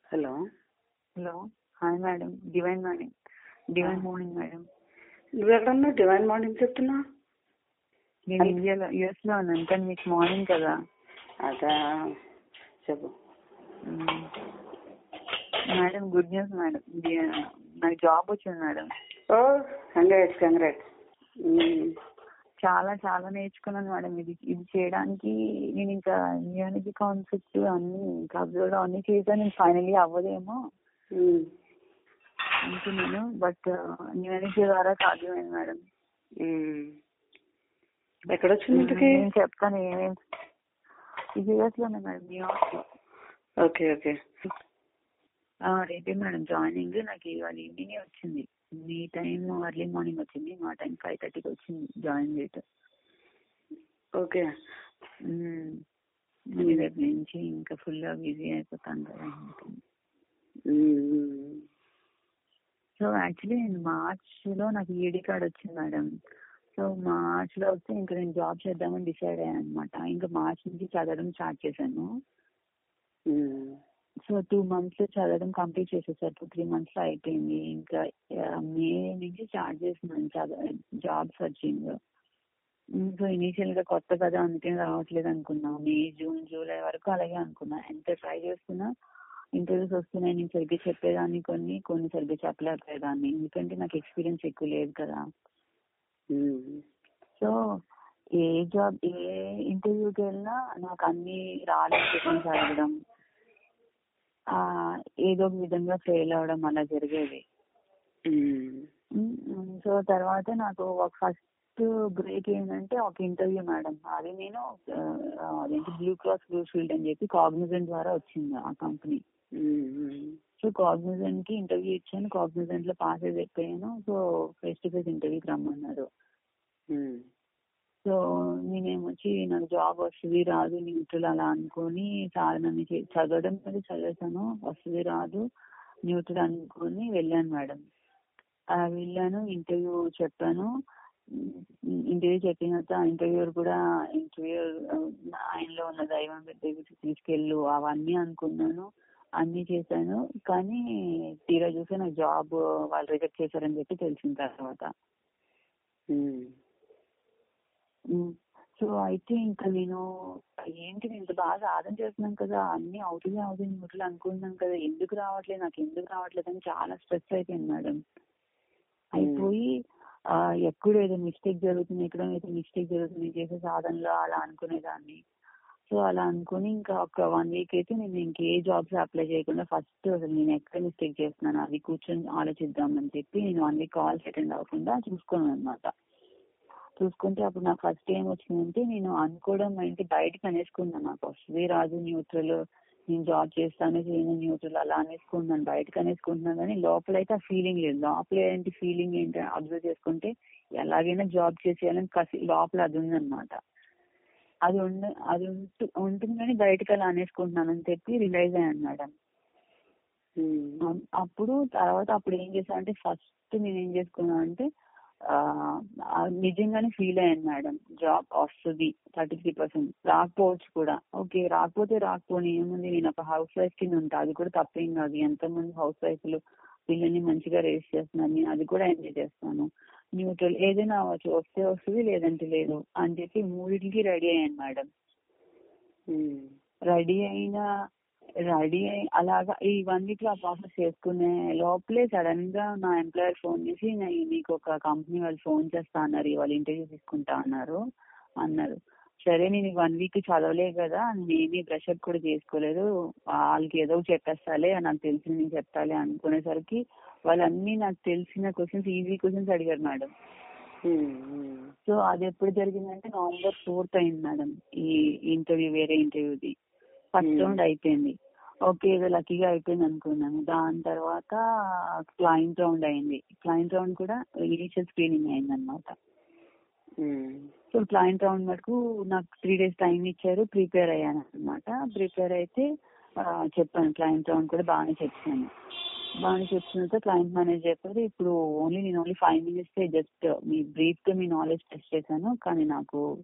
Hello hello hi madam డివైన్ madam డివైన్ morning madam నువ్వు ఎక్కడన్నా డివైన్ మార్నింగ్ చెప్తున్నా నేను ఇండియాలో యుఎస్ లో ఉన్నాను కానీ మీకు మార్నింగ్ కదా అదా చెప్పు hmm. Madam good news madam ది- నాకు జాబ్ వచ్చింది మేడం ఓ కంగ్రాట్స్ కంగ్రాట్స్ చాలా చాలా నేర్చుకున్నాను మేడం ఇది ఇది చేయడానికి నేను ఇంకా యూనిటీ కాన్సెప్ట్ అన్ని ఇంకా అబ్జర్వ్ అన్ని చేశాను నేను ఫైనల్లీ అవ్వదేమో అనుకున్నాను బట్ యూనిటీ ద్వారా సాధ్యమైంది మేడం ఎక్కడొచ్చింది ఇంటికి నేను చెప్తాను ఏమేమి యూఎస్ లోనే మేడం న్యూయార్క్ లో ఓకే ఓకే ఆ, రేపే మేడం జాయినింగ్ నాకు ఇవాళ ఈవినింగ్ వచ్చింది మీ టైం అర్లీ మార్నింగ్ వచ్చింది మా టైం ఫైవ్ థర్టీకి వచ్చింది జాయిన్ డేట్ ఓకే మళ్ళీ రేపు నుంచి ఇంకా ఫుల్ గా బిజీ అయిపోతాను కదా సో యాక్చువల్లీ నేను మార్చ్ లో నాకు ఈడీ కార్డ్ వచ్చింది మేడం సో మార్చ్ లో వస్తే ఇంకా నేను జాబ్ చేద్దామని డిసైడ్ అయ్యాను అనమాట ఇంకా మార్చ్ నుంచి చదవడం స్టార్ట్ చేశాను సో టూ మంత్స్ లో చదవడం కంప్లీట్ చేసేసారు టూ త్రీ మంత్స్ లో అయిపోయింది ఇంకా మే నుంచి స్టార్ట్ చేస్తున్నాను చదవ జాబ్ సర్చింగ్ సో ఇనీషియల్ గా కొత్త కదా అందుకే రావట్లేదు అనుకున్నా మే జూన్ జూలై వరకు అలాగే అనుకున్నా ఎంత ట్రై చేస్తున్నా ఇంటర్వ్యూస్ వస్తున్నాయి నేను సరిగ్గా చెప్పేదాన్ని కొన్ని కొన్ని సరిగ్గా చెప్పలేకపోయేదాన్ని ఎందుకంటే నాకు ఎక్స్పీరియన్స్ ఎక్కువ లేదు కదా సో ఏ జాబ్ ఏ ఇంటర్వ్యూకి వెళ్ళినా నాకు అన్ని రాలేదు క్వశ్చన్స్ అడగడం ఆ, ఏదో ఒక విధంగా ఫెయిల్ అవడం అలా జరిగేది సో తర్వాత నాకు ఒక ఫస్ట్ బ్రేక్ ఏంటంటే ఒక ఇంటర్వ్యూ మేడం అది నేను ఆ, అదేంటి బ్లూ క్రాస్ బ్లూ షీల్డ్ అని చెప్పి కాగ్నిజెంట్ ద్వారా వచ్చింది ఆ కంపెనీ సో కాగ్నిజెంట్ కి ఇంటర్వ్యూ ఇచ్చాను కాగ్నిజెంట్ లో పాస్ అయిపోయాను సో ఫేస్ టు ఫేస్ ఇంటర్వ్యూకి రమ్మన్నారు సో నేనేమొచ్చి నాకు జాబ్ వస్తుంది రాదు న్యూట్రల్ అలా అనుకొని చాలా నన్ను చే- చదవడం మీద చదివేశాను వస్తుంది రాదు న్యూట్రల్ అనుకొని వెళ్ళాను మేడం ఆ వెళ్ళాను ఇంటర్వ్యూ చెప్పాను ఇంటర్వ్యూ చెప్పిన తర్వాత ఇంటర్వ్యూర్ కూడా ఇంటర్వ్యూ ఆయనలో ఉన్న దైవం దగ్గరికి తీసుకెళ్ళు అవన్నీ అనుకున్నాను అన్ని చేశాను కానీ తీరా చూస్తే నాకు జాబ్ వాళ్ళు రిజెక్ట్ చేశారని చెప్పి తెలిసిన తర్వాత సో అయితే ఇంకా నేను ఏంటి నేను ఇంత బాగా సాధన చేస్తున్నాను కదా అన్ని అవుతుంది అవుతుంది న్యూట్రల్ అనుకుంటున్నాను కదా ఎందుకు రావట్లేదు నాకు ఎందుకు రావట్లేదు అని చాలా స్ట్రెస్ అయిపోయింది మేడం అయిపోయి ఆ, ఎక్కడ ఏదో మిస్టేక్ జరుగుతుంది ఎక్కడ ఏదో మిస్టేక్ జరుగుతుంది చేసే సాధనలో అలా అనుకునేదాన్ని సో అలా అనుకుని ఇంకా ఒక వన్ వీక్ అయితే నేను ఇంకే జాబ్స్ అప్లై చేయకుండా ఫస్ట్ అసలు నేను ఎక్కడ మిస్టేక్ చేస్తున్నాను అది కూర్చొని ఆలోచిద్దామని చెప్పి నేను వన్ వీక్ కాల్స్ అటెండ్ అవ్వకుండా చూసుకున్నాను అనమాట చూసుకుంటే అప్పుడు నాకు ఫస్ట్ ఏం వచ్చిందంటే నేను అనుకోవడం ఏంటి బయటకు అనేసుకున్నాను నాకు వస్తుంది రాజు న్యూట్రల్ నేను జాబ్ చేస్తాను చేయను న్యూట్రల్ అలా అనేసుకున్నాను బయటకు అనేసుకుంటున్నాను కానీ లోపల అయితే ఆ ఫీలింగ్ లేదు లోపల ఏంటి ఫీలింగ్ ఏంటి అబ్జర్వ్ చేసుకుంటే ఎలాగైనా జాబ్ చేసేయాలని కసి లోపల అది ఉందన్నమాట అది ఉండ అది ఉంటు- ఉంటుంది కానీ బయటకు అలా అనేసుకుంటున్నాను అని చెప్పి రిలైజ్ అయ్యాను మేడం అం- అప్పుడు తర్వాత అప్పుడు ఏం చేశా అంటే ఫస్ట్ నేను ఏం చేసుకున్నా అంటే ఆ, ఆ, నిజంగానే ఫీల్ అయ్యాను మేడం జాబ్ వస్తుంది థర్టీ త్రీ పర్సెంట్ రాకపోవచ్చు కూడా ఓకే రాకపోతే రాకపోని ఏముంది నేను ఒక హౌస్ వైఫ్ కింద ఉంటా అది కూడా తప్పేం కాదు ఎంతమంది హౌస్ వైఫ్లు పిల్లల్ని మంచిగా రేస్ చేస్తున్నారు నేను అది కూడా ఎంజాయ్ చేస్తాను న్యూట్రల్ ఏదైనా అవ్వచ్చు వస్తే వస్తుంది లేదంటే లేదు అని చెప్పి మూడింటికి రెడీ అయ్యాను మేడం రెడీ అయిన రెడీ అయి అలాగా ఈ వన్ వీక్ లో ఆ ప్రాసెస్ చేసుకునే లోపలే సడన్ గా నా ఎంప్లాయర్ ఫోన్ చేసి "నీ- నీకు ఒక కంపెనీ వాళ్ళు ఫోన్ చేస్తా అన్నారు ఇవాళ ఇంటర్వ్యూ తీసుకుంటా అన్నారు అన్నారు సరే నేను వన్ వీక్ చదవలే కదా నేనేమి బ్రష్ అప్ కూడా చేసుకోలేదు వాళ్ళకి ఏదో ఒకటి చెప్పేస్తాలే నాకు తెలిసిన నేను చెప్తాలే అనుకునేసరికి వాళ్ళన్నీ నాకు తెలిసిన క్వశ్చన్స్ ఈజీ క్వశ్చన్స్ అడిగారు మేడం సో అది ఎప్పుడు జరిగిందంటే నవంబర్ ఫోర్త్ అయింది మేడం ఈ ఇంటర్వ్యూ వేరే ఇంటర్వ్యూది ఫస్ట్ Hmm. రౌండ్ అయిపోయింది ఓకే ఏదో లక్కీగా అయిపోయింది అనుకున్నాను దాని తర్వాత క్లయింట్ రౌండ్ అయింది క్లయింట్ రౌండ్ కూడా ఇనిషియల్ స్క్రీనింగ్ అయింది అనమాట సో క్లయింట్ రౌండ్ మటుకు నాకు త్రీ డేస్ టైం ఇచ్చారు ప్రిపేర్ అయ్యాను అనమాట ప్రిపేర్ అయితే ఆ, చెప్పాను క్లయింట్ రౌండ్ కూడా బాగానే చెప్పాను బాగానే చెప్పిన క్లయింట్ మేనేజర్ చెప్పారు ఇప్పుడు ఓన్లీ నేను ఓన్లీ ఫైవ్ మినిట్స్ జస్ట్ మీ బ్రీఫ్ గా మీ నాలెడ్జ్ టెస్ట్ చేశాను కానీ నాకు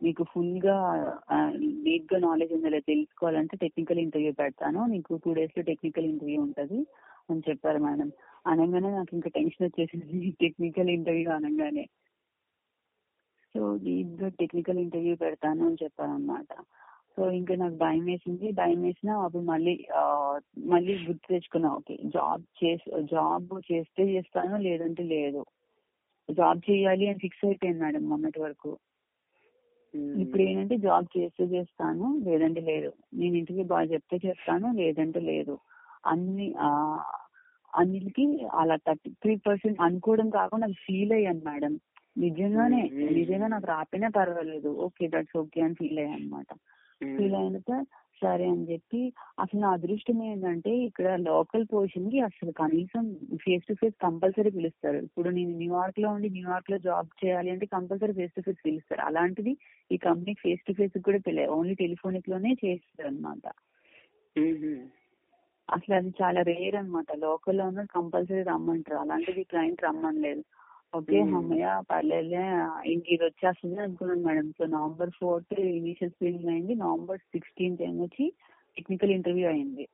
నీకు ఫుల్ గా డీప్ గా నాలెడ్జ్ ఉందో లేదో తెలుసుకోవాలంటే టెక్నికల్ ఇంటర్వ్యూ పెడతాను నీకు టూ డేస్ లో టెక్నికల్ ఇంటర్వ్యూ ఉంటది అని చెప్పారు మేడం అనగానే నాకు ఇంకా టెన్షన్ వచ్చేసింది టెక్నికల్ ఇంటర్వ్యూ అనగానే సో డీప్ గా టెక్నికల్ ఇంటర్వ్యూ పెడతాను అని చెప్పారు అనమాట సో ఇంకా నాకు భయం వేసింది భయం వేసినా అప్పుడు మళ్ళీ ఆ, మళ్ళీ గుర్తు తెచ్చుకున్నా ఓకే జాబ్ చేసి జాబ్ చేస్తే చేస్తాను లేదంటే లేదు జాబ్ చేయాలి అని ఫిక్స్ అయిపోయింది మేడం మొన్నటి వరకు ఉమ్. ఇప్పుడు ఏంటంటే జాబ్ చేస్తే చేస్తాను లేదంటే లేదు నేను ఇంటికి బాగా చెప్తే చేస్తాను లేదంటే లేదు అన్ని ఆ, అన్నిటికి అలా థర్టీ త్రీ పర్సెంట్ అనుకోవడం కాకుండా ఫీల్ అయ్యాను మేడం నిజంగానే మ్మ్. నిజంగా నాకు రాపినా పర్వాలేదు ఓకే దట్స్ ఓకే అని ఫీల్ అయ్యాను అనమాట ఉమ్. ఫీల్ అయినాక సరే అని చెప్పి అసలు నా అదృష్టం ఏంటంటే ఇక్కడ లోకల్ పొజిషన్ కి అసలు కనీసం ఫేస్ టు ఫేస్ కంపల్సరీ పిలుస్తారు ఇప్పుడు నేను న్యూయార్క్ లో ఉండి న్యూయార్క్ లో జాబ్ చేయాలి అంటే కంపల్సరీ ఫేస్ టు ఫేస్ పిలుస్తారు అలాంటిది ఈ కంపెనీ ఫేస్ టు ఫేస్ కూడా పిల్ల ఓన్లీ టెలిఫోనిక్ లోనే చేస్తారు అనమాట ఉమ్. అసలు అది చాలా రేర్ అనమాట లోకల్ లో ఉన్న కంపల్సరీ రమ్మంటారు అలాంటిది క్లయింట్ రమ్మనలేదు ఓకే Hmm. అమ్మయ్య పర్లేదులే ఇంక ఇది వచ్చేస్తుంది అనుకున్నాను madam so November fourth initial screening అయింది నవంబర్ సిక్స్టీన్త్ ఏమొచ్చి టెక్నికల్ ఇంటర్వ్యూ అయింది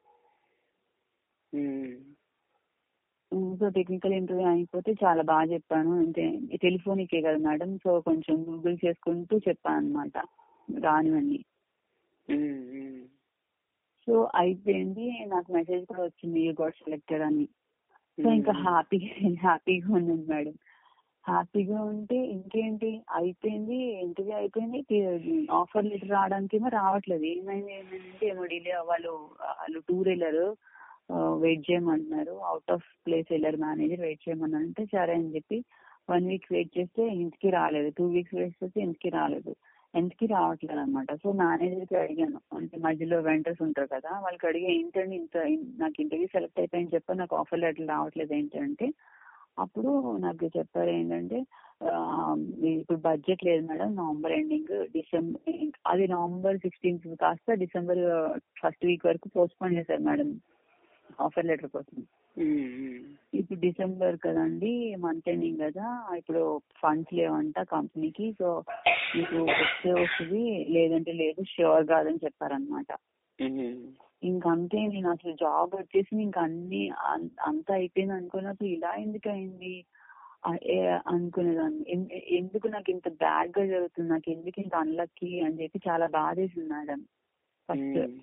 ఉమ్. సో టెక్నికల్ ఇంటర్వ్యూ అయిపోతే చాలా బాగా చెప్పాను అంటే టెలిఫోనికే కదా మేడం సో కొంచెం గూగుల్ చేసుకుంటూ చెప్పాను అనమాట రానివన్నీ ఉమ్. ఉమ్. సో అయిపోయింది నాకు మెసేజ్ కూడా వచ్చింది యూ గాట్ సెలెక్టెడ్ అని సో ఇంకా ఉమ్. హ్యాపీ హ్యాపీగా ఉన్నాను మేడం హ్యాపీగా ఉంటే ఇంకేంటి అయిపోయింది ఇంటర్వ్యూ అయిపోయింది ఆఫర్ లెటర్ రావడానికి ఏమో రావట్లేదు ఏమైంది ఏమైందంటే ఏమో డిలే వాళ్ళు వాళ్ళు టూర్ వెళ్ళారు వెయిట్ చేయమంటున్నారు అవుట్ ఆఫ్ ప్లేస్ వెళ్ళారు మేనేజర్ వెయిట్ చేయమన్నారు అంటే సరే అని చెప్పి వన్ వీక్ వెయిట్ చేస్తే ఇంటికి రాలేదు టూ వీక్స్ వెయిట్ చేస్తే ఇంటికి రాలేదు ఇంటికి రావట్లేదు అనమాట సో మేనేజర్ కి అడిగాను అంటే మధ్యలో వెంటర్స్ ఉంటారు కదా వాళ్ళకి అడిగి ఏంటండి ఇంత నాకు ఇంటర్వ్యూ సెలెక్ట్ అయిపోయింది చెప్పి నాకు ఆఫర్ లెటర్ రావట్లేదు ఏంటంటే అప్పుడు నాకు చెప్పారు ఏంటంటే ఆ, ఇప్పుడు బడ్జెట్ లేదు మేడం నవంబర్ ఎండింగ్ డిసెంబర్ అది నవంబర్ సిక్స్టీన్త్ కాస్త డిసెంబర్ ఫస్ట్ వీక్ వరకు పోస్ట్పోన్ చేశారు మేడం ఆఫర్ లెటర్ కోసం ఉమ్. ఇప్పుడు డిసెంబర్ కదండి మంత్ ఎండింగ్ కదా ఇప్పుడు ఫండ్స్ లేవంట కంపెనీకి సో మీకు వస్తే వస్తుంది లేదంటే లేదు ష్యూర్ కాదని చెప్పారనమాట ఉమ్. ఇంకంతే నేను అసలు జాబ్ వచ్చేసి ఇంకా అన్ని అం- అంతా అయిపోయింది అనుకున్నప్పుడు ఇలా ఎందుకు అయింది ఆ, ఏ- అనుకునేదాన్ని ఎన్- ఎందుకు నాకు ఇంత బ్యాడ్ గా జరుగుతుంది నాకు ఎందుకు ఇంత అన్లక్కీ అని చెప్పి చాలా బాధేసింది మేడం ఫస్ట్ ఉమ్.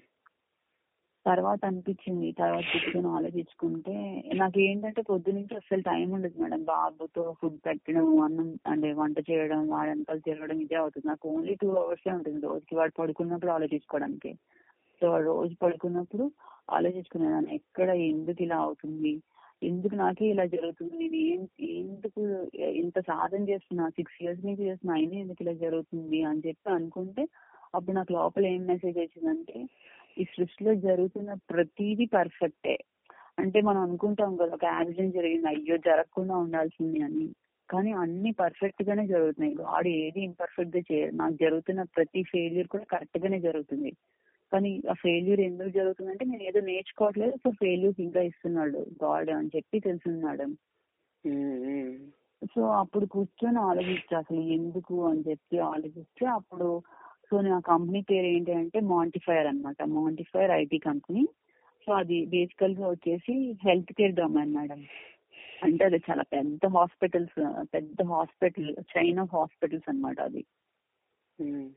తర్వాత అనిపించింది తర్వాత కూర్చొని ఆలోచించుకుంటే నాకు ఏంటంటే పొద్దు నుంచి అసలు టైం ఉండదు మేడం బాబుతో ఫుడ్ పెట్టడం అన్నం అంటే వంట చేయడం వాడి వెనకాల తిరగడం ఇదే అవుతుంది నాకు ఓన్లీ టూ అవర్సే ఉంటుంది రోజుకి వాడు పడుకున్నప్పుడు ఆలోచించుకోవడానికి సో వాడు రోజు పడుకున్నప్పుడు ఆలోచించుకునేదాన్ని ఎక్కడ ఎందుకు ఇలా అవుతుంది ఎందుకు నాకే ఇలా జరుగుతుంది నేను ఏం ఎందుకు ఇంత సాధన చేస్తున్నా సిక్స్ ఇయర్స్ నుంచి చేస్తున్నా అయినా ఎందుకు ఇలా జరుగుతుంది అని చెప్పి అనుకుంటే అప్పుడు నాకు లోపల ఏం మెసేజ్ వచ్చిందంటే ఈ సృష్టిలో జరుగుతున్న ప్రతిదీ పర్ఫెక్టే అంటే మనం అనుకుంటాం కదా ఒక యాక్సిడెంట్ జరిగింది అయ్యో జరగకుండా ఉండాల్సింది అని కానీ అన్ని పర్ఫెక్ట్ గానే జరుగుతున్నాయి గాడ్ ఏది ఇంపర్ఫెక్ట్ గా చేయదు నాకు జరుగుతున్న ప్రతి ఫెయిల్యూర్ కూడా కరెక్ట్ గానే జరుగుతుంది కానీ ఆ ఫెయిల్యూర్ ఎందుకు జరుగుతుందంటే నేను ఏదో నేర్చుకోవట్లేదు సో ఫెయిల్యూర్స్ ఇంకా ఇస్తున్నాడు గాడ్ అని చెప్పి తెలిసింది మేడం ఉమ్. ఉమ్. సో అప్పుడు కూర్చొని ఆలోచించా అసలు ఎందుకు అని చెప్పి ఆలోచిస్తే అప్పుడు సో నా కంపెనీ పేరు ఏంటి అంటే మాంటిఫైర్ అన్నమాట మాంటిఫైర్ ఐటీ కంపెనీ సో అది బేసికల్ గా వచ్చేసి హెల్త్ కేర్ డొమైన్ మేడం అంటే అది చాలా పెద్ద హాస్పిటల్స్ పెద్ద హాస్పిటల్ చైన్ ఆఫ్ హాస్పిటల్స్ అన్నమాట అది ఉమ్.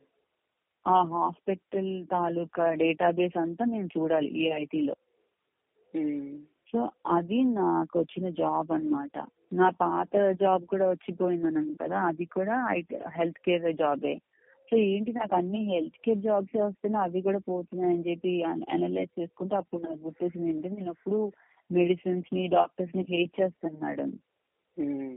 ఆ హాస్పిటల్ తాలూకా డేటాబేస్ అంతా నేను చూడాలి ఈ ఐటీలో ఉమ్. సో అది నాకు వచ్చిన జాబ్ అన్నమాట నా పాత జాబ్ కూడా వచ్చిపోయిందన్నాను కదా అది కూడా ఐటీ హెల్త్ కేర్ జాబే సో ఏంటి నాకు అన్ని హెల్త్ కేర్ జాబ్స్ వస్తున్నాయి అవి కూడా పోతున్నాయి అని చెప్పి అనలైజ్ చేసుకుంటే అప్పుడు నాకు గుర్తొచ్చింది ఏంటంటే నేను ఎప్పుడు మెడిసిన్స్ ని డాక్టర్స్ ని హేట్ చేస్తాను మేడం ఉమ్.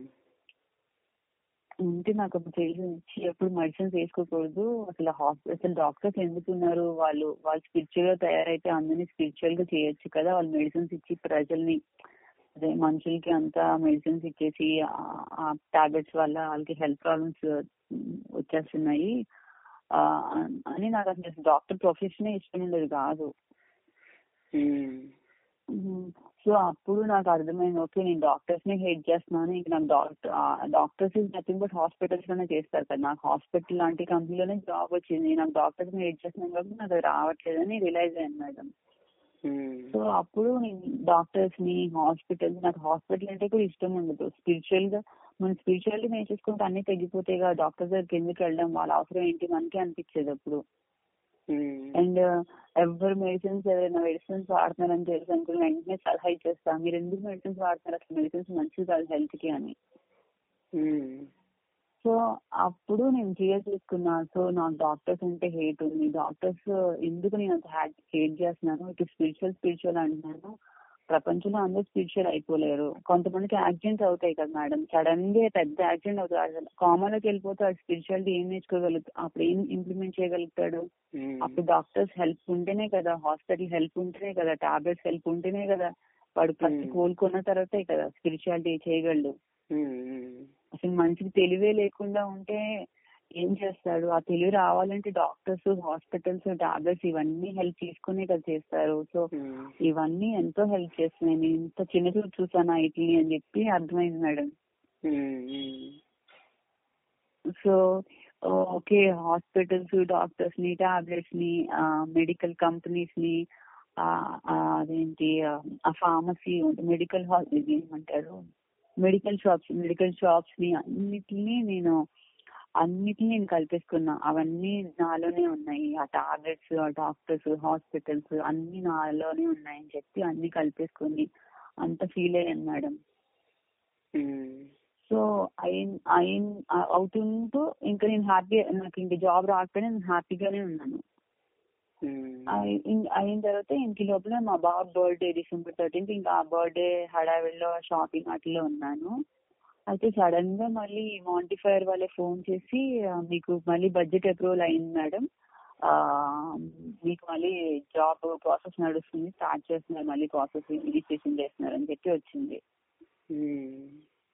ఉంటే నాకు అప్పుడు తెలిసి ఎప్పుడు మెడిసిన్స్ వేసుకోకూడదు అసలు హాస్పిటల్ అసలు డాక్టర్స్ ఎందుకు ఉన్నారు వాళ్ళు వాళ్ళు స్పిరిచువల్ గా తయారైతే అందరినీ స్పిరిచువల్ గా చేయొచ్చు కదా వాళ్ళు మెడిసిన్స్ ఇచ్చి ప్రజల్ని అదే మనుషులకి అంతా మెడిసిన్స్ ఇచ్చేసి ఆ టాబ్లెట్స్ వల్ల వాళ్ళకి హెల్త్ ప్రాబ్లమ్స్ వచ్చేస్తున్నాయి ఆ, అని నాకు అసలు డాక్టర్ ప్రొఫెషన్ ఇష్టం ఉండేది కాదు ఉమ్. సో అప్పుడు నాకు అర్థమైంది ఓకే నేను డాక్టర్స్ ని హెడ్ చేస్తున్నాను ఇంక నాకు doctor doctors is nothing but hospitals లోనే చేస్తారు కదా నాకు హాస్పిటల్ లాంటి కంపెనీలోనే జాబ్ వచ్చింది నాకు డాక్టర్స్ ని హెడ్ చేస్తున్నాను కాబట్టి నాకు అది రావట్లేదని రియలైజ్ అయ్యాను మేడం ఉమ్, సో అప్పుడు నేను డాక్టర్స్ ని హాస్పిటల్స్ నాకు హాస్పిటల్ అంటే కూడా ఇష్టం ఉండదు స్పిరిచువల్ గా మన స్పిరిచువాలిటీ నేర్చేసుకుంటే అన్ని తగ్గిపోతాయి కదా డాక్టర్ దగ్గరికి ఎందుకు వెళ్ళడం వాళ్ళ అవసరం ఏంటి మనకి అనిపించేది అప్పుడు ఉమ్, అండ్ ఎవరు మెడిసిన్స్ ఎవరైనా మెడిసిన్స్ వాడుతున్నారని తెలుసు అనుకుని వెంటనే సలహా ఇచ్చేస్తా మీరు ఎందుకు మెడిసిన్స్ వాడుతున్నారు అసలు మెడిసిన్స్ మంచిది కాదు హెల్త్ కి అని ఉమ్, సో అప్పుడు నేను క్లియర్ చేసుకున్నా సో నాకు డాక్టర్స్ అంటే హేట్ ఉంది డాక్టర్స్ ఎందుకు నేను అంత హేట్ చేస్తున్నాను ఇటు స్పిరిచువల్ స్పిరిచువల్ అంటున్నాను ప్రపంచంలో అందరూ స్పిరిచువల్ అయిపోలేరు కొంతమందికి యాక్సిడెంట్స్ అవుతాయి కదా మేడం సడన్ గా పెద్ద యాక్సిడెంట్ అవుతుంది అసలు కామన్ లోకి వెళ్ళిపోతే ఆ స్పిరిచువాలిటీ ఏం నేర్చుకోగలుగుతాడు అప్పుడు ఏం ఇంప్లిమెంట్ చేయగలుగుతాడు ఉమ్, అప్పుడు డాక్టర్స్ హెల్ప్ ఉంటేనే కదా హాస్పిటల్ హెల్ప్ ఉంటేనే కదా టాబ్లెట్స్ హెల్ప్ ఉంటేనే కదా వాడు ఫస్ట్ Hmm. కోలుకున్న తర్వాతే కదా స్పిరిచువాలిటీ చేయగలడు ఉమ్, ఉమ్, అసలు మనిషికి తెలివే లేకుండా ఉంటే ఏం చేస్తాడు ఆ తెలివి రావాలంటే డాక్టర్స్ హాస్పిటల్స్ టాబ్లెట్స్ ఇవన్నీ హెల్ప్ తీసుకునే కదా చేస్తారు సో ఉమ్, ఇవన్నీ ఎంతో హెల్ప్ చేస్తున్నాయి నేను ఇంత చిన్న చూపు చూసాను వీటిని అని చెప్పి అర్థమైంది madam um, um, so okay hospitals doctors ని టాబ్లెట్స్ ని మెడికల్ కంపెనీస్ ని ఆ, ఆ, అదేంటి ఆ ఫార్మసీ మెడికల్ హాల్ ఇది ఏమంటారు మెడికల్ షాప్స్ మెడికల్ షాప్స్ ని అన్నిటిని నేను అన్నిటిని నేను కల్పేసుకున్నా అవన్నీ నాలోనే ఉన్నాయి ఆ టాబ్లెట్స్ ఆ డాక్టర్స్ హాస్పిటల్స్ అన్ని నాలోనే ఉన్నాయని చెప్పి అన్ని కలిపేసుకొని అంత ఫీల్ అయ్యాను మేడం ఉమ్, సో అయిన్ అయిన్ అవుతుంటూ ఇంకా నేను హ్యాపీ నాకు ఇంకా జాబ్ రాకపోయినా నేను హ్యాపీగానే ఉన్నాను ఉమ్, అయి- ఇన్- అయిన తర్వాత ఇంటి లోపల మా బాబు బర్త్డే డిసెంబర్ థర్టీన్త్ ఇంకా ఆ బర్త్డే హడావిడిలో షాపింగ్ వాటిలో ఉన్నాను అయితే సడన్ గా మళ్ళీ మాంటిఫైర్ వాళ్ళే ఫోన్ చేసి ఆ, మీకు మళ్ళీ బడ్జెట్ అప్రూవల్ అయింది మేడం ఆ మీకు మళ్ళీ జాబ్ ప్రాసెస్ నడుస్తుంది స్టార్ట్ చేస్తున్నారు మళ్ళీ ప్రాసెస్ రిజిస్ట్రేషన్ చేస్తున్నారు అని చెప్పి వచ్చింది ఉమ్,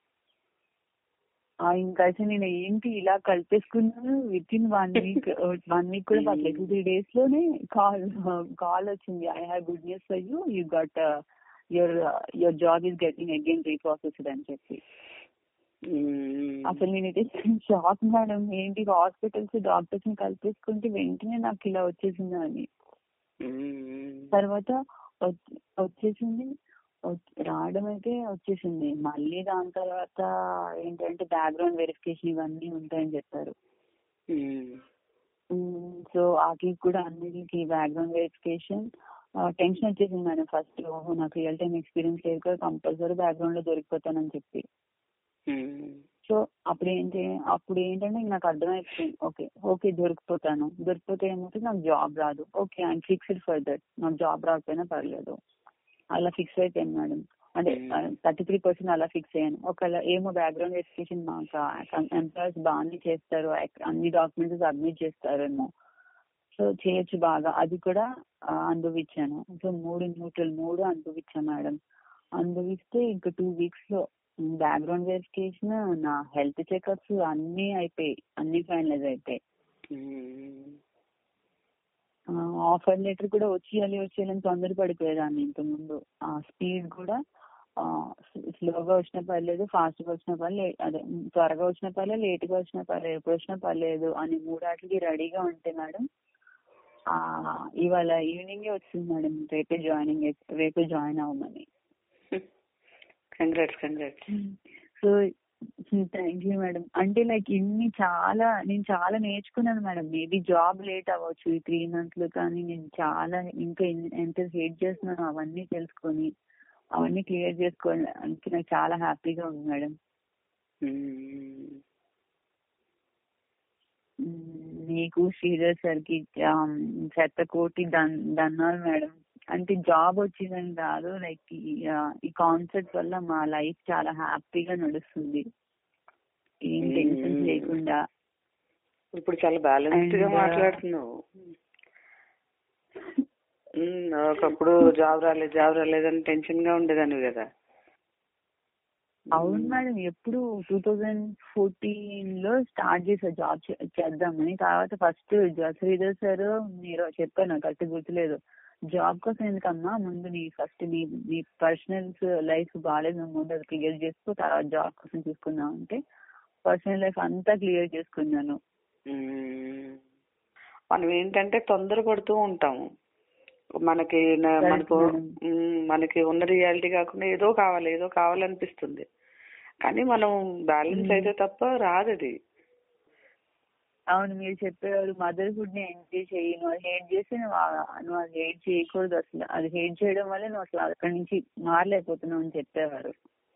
ఆ, ఇంకా అయితే నేను ఏంటి ఇలా కలిపేసుకున్నాను with in one week one week కూడా పర్లేదు టూ త్రీ డేస్ లోనే కాల్ కాల్ వచ్చింది I have good news for you you got your your job is getting again reprocessed అని చెప్పి ఉమ్, అసలు నేనైతే షాక్ మేడం ఏంటి హాస్పిటల్స్ డాక్టర్స్ ని కలిపేసుకుంటే వెంటనే నాకు ఇలా వచ్చేసింది అని ఉమ్, తర్వాత వచ్- వచ్చేసింది వచ్- రావడం అయితే వచ్చేసింది మళ్ళీ దాని తర్వాత ఏంటంటే బ్యాక్గ్రౌండ్ వెరిఫికేషన్ ఇవన్నీ ఉంటాయని చెప్పారు ఉమ్, సో వాటికి కూడా అన్నిటికి బ్యాక్గ్రౌండ్ వెరిఫికేషన్ టెన్షన్ వచ్చేసింది మేడం ఫస్ట్ ఓహో నాకు రియల్ టైం ఎక్స్పీరియన్స్ లేదు కదా కంపల్సరీ బ్యాక్గ్రౌండ్ లో దొరికిపోతానని చెప్పి ఉమ్, సో అప్పుడు ఏంటి అప్పుడు ఏంటంటే ఇంక నాకు అర్థమైపోయింది ఓకే ఓకే దొరికిపోతాను దొరికిపోతే ఏమవుతుంది నాకు జాబ్ రాదు okay I'm fixed for that నాకు జాబ్ రాకపోయినా పర్లేదు అలా ఫిక్స్ అయిపోయాను మేడం అంటే Hmm. థర్టీ త్రీ పర్సెంట్ అలా ఫిక్స్ అయ్యాను ఒకవేళ ఏమో బ్యాక్గ్రౌండ్ వెరిఫికేషన్ మాకు ఎంప్లాయీస్ బాగానే చేస్తారు ac- అన్ని డాక్యుమెంట్స్ సబ్మిట్ చేస్తారేమో సో చేయొచ్చు బాగా అది కూడా ఆ, అనుభవించాను సో మూడు న్యూట్రల్ మూడు అనుభవించాను మేడం అనుభవిస్తే ఇంకా టూ వీక్స్ లో బ్యాక్గ్రౌండ్ వెరిఫికేషన్ నా హెల్త్ చెకప్స్ అన్ని అయిపోయి అన్ని ఫైనలైజ్ అయిపోయి ఉమ్, ఆఫర్ లెటర్ కూడా వచ్చేయాలి వచ్చేయాలని తొందర పడిపోయేదాన్ని ఇంత ముందు ఆ స్పీడ్ కూడా స్లోగా వచ్చినా పర్లేదు ఫాస్ట్ గా వచ్చినా పర్లేదు అదే ఉమ్, త్వరగా వచ్చినా పర్లేదు లేట్ గా వచ్చినా పర్లేదు ఎప్పుడు వచ్చినా పర్లేదు అని మూడాటికి రెడీగా ఉంటే మేడం ఆ ఇవాళ ఈవినింగే వచ్చింది మేడం రేపే జాయినింగ్ రేపే జాయిన్ అవ్వమని congrats congrats so thank you madam అంటే లైక్ ఇన్ని చాలా నేను చాలా నేర్చుకున్నాను మేడం మేబీ జాబ్ లేట్ అవ్వచ్చు ఈ త్రీ మంత్స్ లో కానీ నేను చాలా ఇంకా ఎన్- ఎంత హేట్ చేస్తున్నాను అవన్నీ తెలుసుకొని అవన్నీ క్లియర్ చేసుకోవడానికి నాకు చాలా హ్యాపీగా ఉంది మేడం ఉమ్, మ్మ్, మీకు శ్రీధర్ సార్ కి చెత్త కోటి దన్ దన్నాలు మేడం అంటే జాబ్ వచ్చిందని కాదు లైక్ ఈ కాన్సెప్ట్ వల్ల మా లైఫ్ చాలా హ్యాపీగా నడుస్తుంది ఏం టెన్షన్ మ్మ్. లేకుండా ఇప్పుడు చాలా బ్యాలెన్స్డ్ గా And, uh, మాట్లాడుతున్నావు ఉమ్, ఒకప్పుడు జాబ్ రాలేదు జాబ్ రాలేదని టెన్షన్ గా ఉండేదాన్ని కదా అవును మేడం ఎప్పుడు టూ థౌజండ్ ఫోర్టీన్ లో స్టార్ట్ చేసా జాబ్ చేద్దామని తర్వాత ఫస్ట్ శ్రీధర్ సార్ మీరు చెప్పాను కరెక్ట్ గుర్తులేదు జాబ్ కోసం ఎందుకమ్మా ముందు నీ ఫస్ట్ నీ నీ పర్సనల్ లైఫ్ బాగాలేదు నువ్వు ముందు అది క్లియర్ చేసుకో తర్వాత జాబ్ కోసం చూసుకుందాం అంటే పర్సనల్ లైఫ్ అంతా క్లియర్ చేసుకున్నాను మ్మ్. మనం ఏంటంటే తొందరపడుతూ ఉంటాము మనకి న- Correct, మనకు madam. మ్మ్, మనకి ఉన్న రియాలిటీ కాకుండా ఏదో కావాలి ఏదో కావాలనిపిస్తుంది కానీ మనం బ్యాలెన్స్ మ్మ్. అయితే తప్ప రాదు అది అవును మీరు చెప్పేవారు మదర్హుడ్ ని ఎంజాయ్ చెయ్యి నువ్వు అది హేట్ చేస్తే నువ్వు ఆ- నువ్వు అది హేట్ చేయకూడదు అసలు అది హేట్ చేయడం వల్ల నువ్వు అసలు అక్కడి నుంచి మారలేకపోతున్నావు అని చెప్పేవారు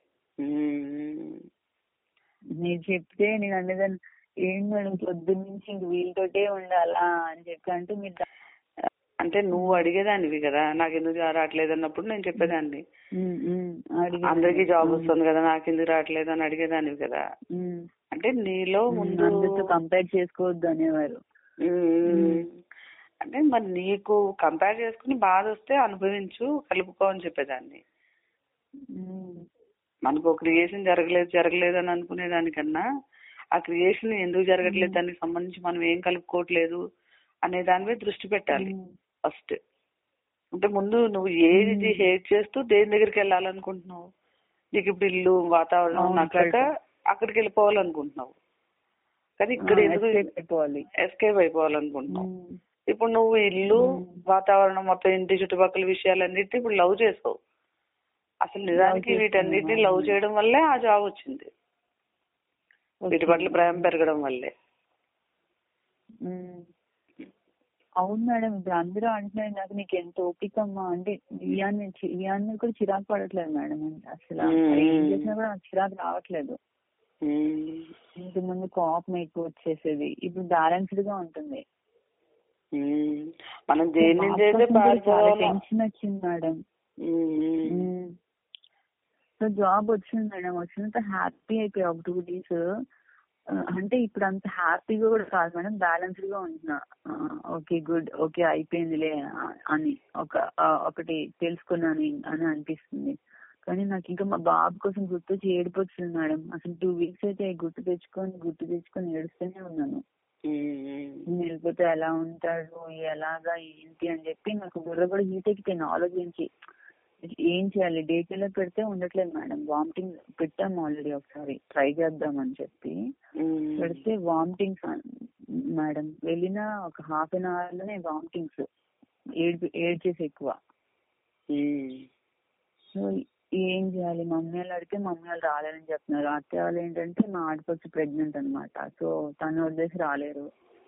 మ్మ్. మీరు చెప్తే నేను అనేదాన్ని ఏం మేడం పొద్దున్న నుంచి ఇంక వీళ్ళతోటే ఉండాలా అని చెప్పి అంటే మీరు దా- అంటే నువ్వు అడిగేదానివి కదా నాకు ఎందుకు రావట్లేదు అన్నప్పుడు నేను చెప్పేదాన్ని ఉమ్, ఉమ్, అడిగేదాన్ని. అందరికి జాబ్ ఉమ్, వస్తుంది కదా నాకు ఎందుకు రావట్లేదు అని అడిగేదానివి కదా ఉమ్, అంటే నీలో ఉమ్, ముందు అందరితో కంపేర్ చేసుకోవద్దు అనేవారు మ్మ్. అంటే మరి నీకు కంపేర్ చేసుకుని బాధ వస్తే అనుభవించు కలుపుకో అని చెప్పేదాన్ని ఉమ్, మనకు క్రియేషన్ జరగలేదు జరగలేదు అని అనుకునే దానికన్నా ఆ క్రియేషన్ ఎందుకు జరగట్లేదు దానికి సంబంధించి మనం ఏం కలుపుకోవట్లేదు అనే దాని మీద దృష్టి పెట్టాలి ఉమ్, ఫస్ట్ అంటే ముందు నువ్వు ఏది మ్మ్. హేట్ చేస్తూ దేని దగ్గరికి వెళ్ళాలనుకుంటున్నావు నీకు ఇప్పుడు ఇల్లు వాతావరణం అవును, నచ్చక correct. అక్కడికి వెళ్ళిపోవాలనుకుంటున్నావు కానీ ఇక్కడ ఆ, ఎందుకు escape అయిపోవాలి ఎస్కేప్ అయిపోవాలనుకుంటున్నావు ఉమ్, ఇప్పుడు నువ్వు ఇల్లు మ్మ్. వాతావరణం మొత్తం ఇంటి చుట్టుపక్కల విషయాలన్నిటిని ఇప్పుడు లవ్ చేసావు అసలు నిజానికి చేస్తున్నాను, వీటన్నిటిని లవ్ అవును. చేయడం వల్లే ఆ జాబ్ వచ్చింది వీటి పట్ల ప్రేమ పెరగడం వల్లే ఉమ్. అవును మేడం ఇప్పుడు అందరూ అంటున్నారు నాకు నీకు ఎంత ఓపిక అమ్మా అంటే ఇయాన్ని ఇయాన్ని కూడా చిరాకు పడట్లేదు మేడం అసలు మ్మ్. ఏం చేసినా కూడా నాకు చిరాకు రావట్లేదు మ్మ్. ఇంతకు ముందు కోపం ఎక్కువ వచ్చేసేది ఇప్పుడు బ్యాలెన్స్డ్ గా ఉంటుంది మ్మ్. మనం దేని బాబు నుంచి అయితే కోసం కూడా చాలా పారిపోవాలో టెన్షన్ వచ్చింది మేడం మ్మ్. సో జాబ్ వచ్చింది మేడం వచ్చినంత హ్యాపీ అయిపోయి ఒక టూ డేస్ అంటే ఇప్పుడు అంత హ్యాపీగా కూడా కాదు మేడం బ్యాలెన్స్డ్ గా ఉంటున్నా ఓకే గుడ్ ఓకే అయిపోయిందిలే ఆ, అని ఒక ఆ, ఒకటి తెలుసుకున్నాను అని అనిపిస్తుంది కానీ నాకు ఇంకా మా బాబు కోసం గుర్తు ఏడిపోతుంది మేడం అసలు టూ వీక్స్ అయితే గుర్తు తెచ్చుకొని గుర్తు తెచ్చుకొని ఏడుస్తూనే ఉన్నాను మ్మ్. నేను వెళ్ళిపోతే ఎలా ఉంటాడు ఎలాగా ఏంటి అని చెప్పి నాకు బుర్ర కూడా హీట్ ఎక్కిపోయింది ఆలోచించి ఏం చేయాలి డే లో పెడితే ఉండట్లేదు మేడం వామిటింగ్ పెట్టాము ఆల్రెడీ ఒకసారి ట్రై చేద్దామని చెప్పి మ్మ్. పెడితే వామిటింగ్స్ మేడం వెళ్ళిన ఒక హాఫ్ అన్ అవర్ లోనే వామిటింగ్స్ ఏడ్ ఏడ్చేసి ఎక్కువ మ్మ్. సో ఏం చేయాలి మమ్మీ వాళ్ళు అడిగితే మమ్మీ వాళ్ళు రాలేరని చెప్తున్నారు అత్తయ్య వాళ్ళు ఏంటంటే మా ఆడపడుచు ప్రెగ్నెంట్ అన్నమాట సో తను వదిలేసి రాలేరు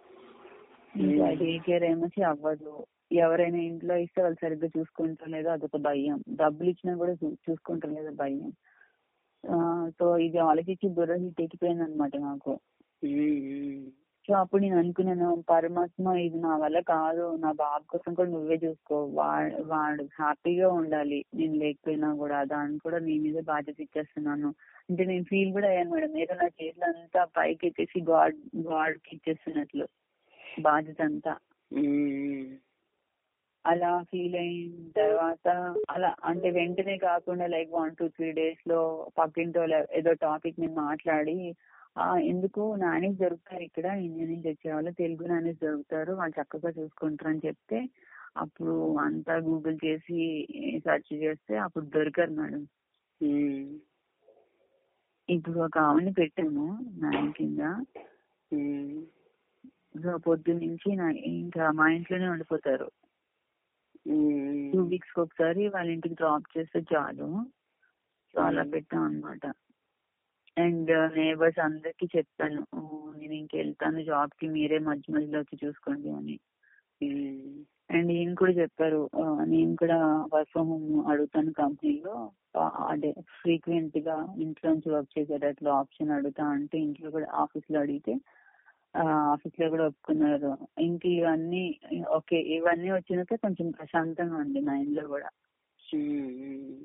ఇంకా Hmm. డే కేర్ ఏమొచ్చి అవ్వదు ఎవరైనా ఇంట్లో ఇస్తే వాళ్ళు సరిగ్గా చూసుకుంటారో లేదో అదొక భయం డబ్బులు ఇచ్చినా కూడా చూ- చూసుకుంటారో లేదో భయం ఆ, సో ఇది ఆలోచించి బుర్ర హీట్ ఎక్కిపోయింది అనమాట నాకు మ్మ్. సో అప్పుడు నేను అనుకున్నాను పరమాత్మ ఇది నా వల్ల కాదు నా బాబు కోసం కూడా నువ్వే చూసుకో వాడు వాడు హ్యాపీగా ఉండాలి నేను లేకపోయినా కూడా దాన్ని కూడా నీ మీద బాధ్యత ఇచ్చేస్తున్నాను అంటే నేను ఫీల్ కూడా అయ్యాను మేడం ఏదో నా చేతులు అంతా పైకి ఎత్తేసి గాడ్ గాడ్ కి ఇచ్చేస్తున్నట్లు బాధ్యత అంతా మ్మ్. అలా ఫీల్ అయిన తర్వాత అలా అంటే వెంటనే కాకుండా like one two three days లో పక్కింటో లే- ఏదో టాపిక్ మీద మాట్లాడి ఆ ఎందుకు నానీస్ దొరుకుతారు ఇక్కడ ఇండియా నుంచి వచ్చేవాళ్ళు తెలుగు నానీస్ దొరుకుతారు వాళ్ళు చక్కగా చూసుకుంటారు అని చెప్తే అప్పుడు అంతా గూగుల్ చేసి సెర్చ్ చేస్తే అప్పుడు దొరికారు మేడం మ్మ్. ఇప్పుడు ఒక ఆవిడని పెట్టాము నాని కింద మ్మ్. సో పొద్దు నుంచి నా- ఇంకా మా ఇంట్లోనే ఉండిపోతారు మ్మ్. టూ వీక్స్ కి ఒకసారి వాళ్ళ ఇంటికి డ్రాప్ చేస్తే చాలు సో అలా Hmm. పెట్టాం అనమాట అండ్ నేబర్స్ అందరికి చెప్పాను "ఓ, నేను ఇంక వెళ్తాను జాబ్ కి మీరే మధ్య మధ్యలో వచ్చి చూసుకోండి అని మ్మ్. అండ్ ఈయన కూడా చెప్పారు "ఆ, నేను కూడా వర్క్ ఫ్రమ్ హోమ్ అడుగుతాను కంపెనీలో అదే ఫ్రీక్వెంట్ గా ఇంట్లో నుంచి వర్క్ చేసేటట్లు ఆప్షన్ అడుగుతా అంటే ఇంట్లో కూడా ఆఫీస్ లో అడిగితే ఆఫీస్ లో కూడా ఒప్పుకున్నారు ఇంక ఇవన్నీ ఓకే ఇవన్నీ వచ్చినాక కొంచెం ప్రశాంతంగా ఉంది మైండ్ లో కూడా మ్మ్.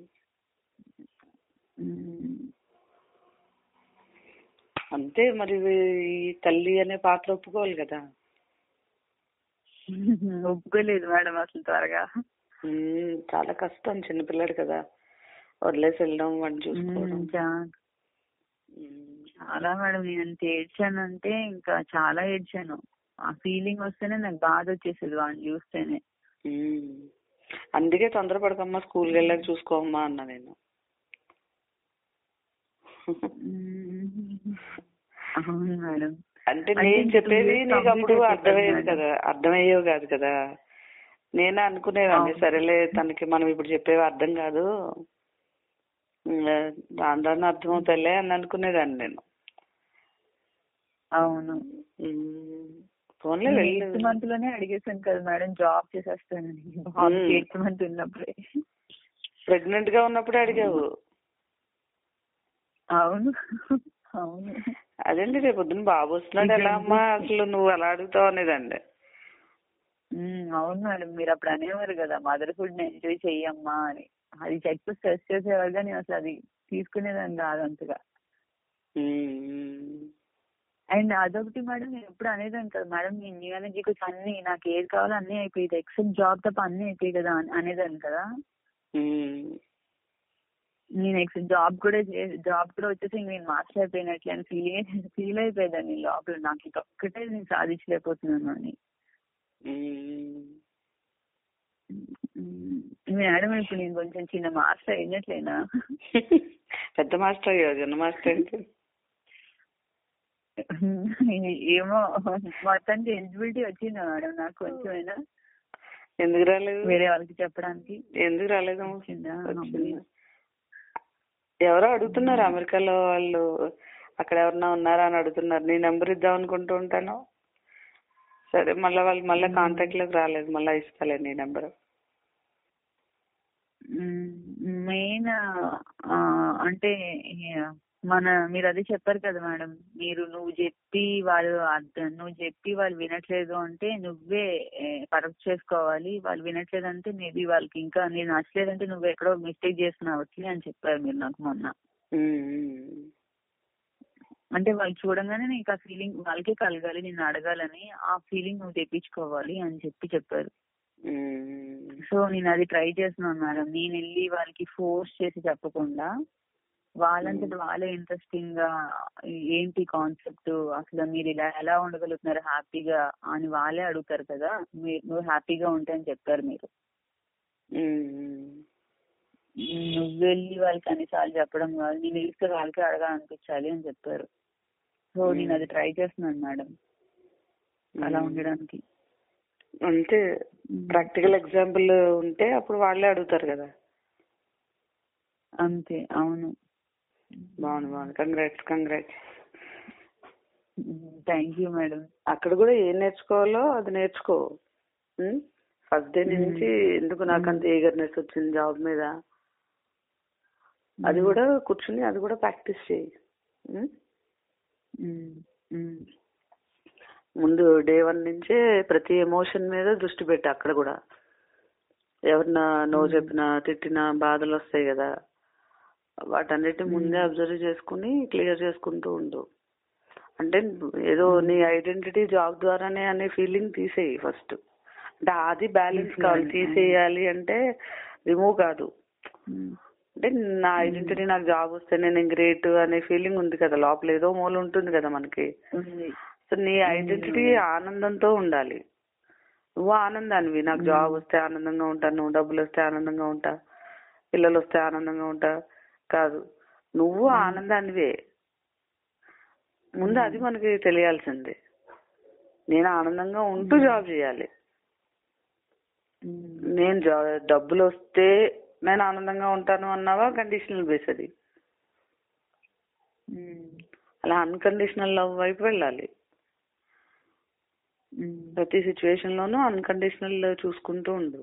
మ్మ్. అంతే మరి ఈ తల్లి అనే పాత్ర ఒప్పుకోవాలి కదా ఒప్పుకోలేదు మేడం అసలు త్వరగా మ్మ్. చాలా కష్టం చిన్నపిల్లాడు కదా వదిలేసి వెళ్ళడం వాడిని చూసుకోవడం మ్మ్. చా- మ్మ్. చాలా మేడం నేను ఎంత ఏడ్చానంటే ఇంకా చాలా ఏడ్చాను ఆ ఫీలింగ్ వస్తేనే నాకు బాధ వచ్చేసేది వాడిని చూస్తేనే మ్మ్. అందుకే తొందరపడకమ్మా స్కూల్కి వెళ్ళాక చూసుకోమ్మా అన్నా నేను మ్మ్. అవును మేడం అంటే అంటే నేను ఇంకా చెప్పేది two years నీకు అప్పుడు complete అర్థమయ్యేది అయిపోతుంది కదా అర్థమయ్యేవి కాదు కదా నేనే అనుకునేదాన్ని అవును. సరేలే తనకి మనం ఇప్పుడు చెప్పేవి అర్థం కాదు ఇంకా దాని దాన్ని అర్థమవుతాయిలే అని అనుకునేదాన్ని నేను అవును ఉమ్, పోన్లే వెళ్ళు ఎయిత్ మంత్ లోనే అడిగేసాను కదా మేడం జాబ్ చేసేస్తానని బాబు మ్మ్. ఎయిత్ మంత్ ఉన్నప్పుడే ప్రెగ్నెంట్ గా ఉన్నప్పుడే అడిగావు అవును అవును అదేంటి రేపు పొద్దున్న బాబు వస్తున్నాడు ఎలా అమ్మా అసలు నువ్వు అలా అడుగుతావు అనేదండి మ్మ్. అవును మేడం మీరు అప్పుడు అనేవారు కదా మదర్ ఫుడ్ ఎంజాయ్ చెయ్యమ్మా అని అది చెక్ స్ట్రెస్ చేసేవారు కానీ అసలు అది తీసుకునేదాన్ని కాదు అంతగా ఉమ్, అండ్ అదొకటి మేడం నేను ఎప్పుడు అనేదాన్ని కదా మేడం నేను న్యూయాలజీకి వచ్చి అన్ని నాకు ఏది కావాలో అన్ని అయిపోయింది ఎక్సెప్ట్ జాబ్ తప్ప అన్ని అయిపోయి కదా అని- అనేదాన్ని కదా ఉమ్, నేను ఎక్సెప్ట్ జాబ్ కూడా జాబ్ కూడా వచ్చేసి ఇంక నేను మాస్టర్ అయిపోయినట్లే అని ఫీల్ ఫీల్ అయిపోయేదాన్ని లోపల నాకు ఇది ఒక్కటే నేను సాధించలేకపోతున్నాను అని ఉమ్. మ్మ్. మేడం ఇప్పుడు నేను కొంచెం చిన్న మాస్టర్ అయినట్లేనా పెద్ద మాస్టర్ అయ్యావు చిన్న మాస్టర్ ఏంటి ఏమో మొత్తానికి ఎలిజిబిలిటీ వచ్చిందా మేడం నాకు కొంచెమైనా ఎందుకు రాలేదు వేరే వాళ్ళకి చెప్పడానికి ఎందుకు రాలేదు వచ్చిందా వచ్చింది. ఎవరో అడుగుతున్నారు అమెరికాలో వాళ్ళు అక్కడ ఎవరన్నా ఉన్నారా అని అడుగుతున్నారు నీ నెంబర్ ఇద్దాం అనుకుంటూ ఉంటాను సరే మళ్ళీ వాళ్ళు మళ్ళీ కాంటాక్ట్ లోకి రాలేదు మళ్ళీ ఇస్తాలే నీ నెంబర్ మెయిన్ అంటే మన మీరు అదే చెప్పారు కదా మేడం మీరు నువ్వు చెప్పి వాళ్ళు అర్థం నువ్వు చెప్పి వాళ్ళు వినట్లేదు అంటే నువ్వే కరెక్ట్ చేసుకోవాలి వాళ్ళు వినట్లేదు అంటే మేబీ వాళ్ళకి ఇంకా నేను నచ్చలేదంటే నువ్వు ఎక్కడో మిస్టేక్ చేస్తున్నావు అని చెప్పారు మీరు నాకు మొన్న అంటే వాళ్ళు చూడంగానే నీకు ఆ ఫీలింగ్ వాళ్ళకే కలగాలి నేను అడగాలని ఆ ఫీలింగ్ నువ్వు తెప్పించుకోవాలి అని చెప్పి చెప్పారు సో నేను అది ట్రై చేస్తున్నాను మేడం నేను వెళ్ళి వాళ్ళకి ఫోర్స్ చేసి చెప్పకుండా వాళ్ళంతటి వాళ్ళే ఇంట్రెస్టింగ్ గా ఏంటి కాన్సెప్ట్ అసలు మీరు ఇలా ఎలా ఉండగలుగుతున్నారు హ్యాపీగా అని వాళ్ళే అడుగుతారు కదా మీరు నువ్వు హ్యాపీగా ఉంటే అని చెప్పారు మీరు నువ్వు వెళ్ళి వాళ్ళకి అన్నిసార్లు చెప్పడం కాదు నేను వెళ్తే వాళ్ళకి అడగాలనిపించాలి అని చెప్పారు సో నేను అది ట్రై చేస్తున్నాను మేడం అలా ఉండడానికి అంటే ప్రాక్టికల్ ఎగ్జాంపుల్ ఉంటే అప్పుడు వాళ్ళే అడుగుతారు కదా అంతే అవును బాగుంది బాగుంది congrats congrats thank you madam అక్కడ కూడా ఏం నేర్చుకోవాలో అది నేర్చుకో ఫస్ట్ డే నుంచి ఎందుకు నాకు అంత ఈగర్నెస్ వచ్చింది జాబ్ మీద అది కూడా కూర్చుని అది కూడా ప్రాక్టీస్ చేయి ముందు డే వన్ నుంచే ప్రతి ఎమోషన్ మీద దృష్టి పెట్టి అక్కడ కూడా ఎవరినా నో చెప్పినా తిట్టినా బాధలు వస్తాయి కదా వాటన్నిటి ముందే అబ్జర్వ్ చేసుకుని క్లియర్ చేసుకుంటూ ఉండు అంటే ఏదో నీ ఐడెంటిటీ జాబ్ ద్వారానే అనే ఫీలింగ్ తీసేయి ఫస్ట్ అంటే అది బ్యాలెన్స్ కావాలి తీసేయాలి అంటే రిమూవ్ కాదు అంటే నా ఐడెంటిటీ నాకు జాబ్ వస్తే నేను గ్రేట్ అనే ఫీలింగ్ ఉంది కదా లోపల ఏదో మూల ఉంటుంది కదా మనకి సో నీ ఐడెంటిటీ ఆనందంతో ఉండాలి నువ్వు ఆనందానివి నాకు జాబ్ వస్తే ఆనందంగా ఉంటాను నువ్వు డబ్బులు వస్తే ఆనందంగా ఉంటా పిల్లలు వస్తే ఆనందంగా ఉంటా కాదు నువ్వు ఆనందానివే ముందు అది మనకి తెలియాల్సిందే నేను ఆనందంగా ఉంటూ జాబ్ చేయాలి నేను డబ్బులు వస్తే నేను ఆనందంగా ఉంటాను అన్నావా కండిషనల్ బేస్ అది అలా అన్కండిషనల్ లవ్ వైపు వెళ్ళాలి ప్రతి సిచ్యువేషన్ లోనూ అన్కండిషనల్ చూసుకుంటూ ఉండు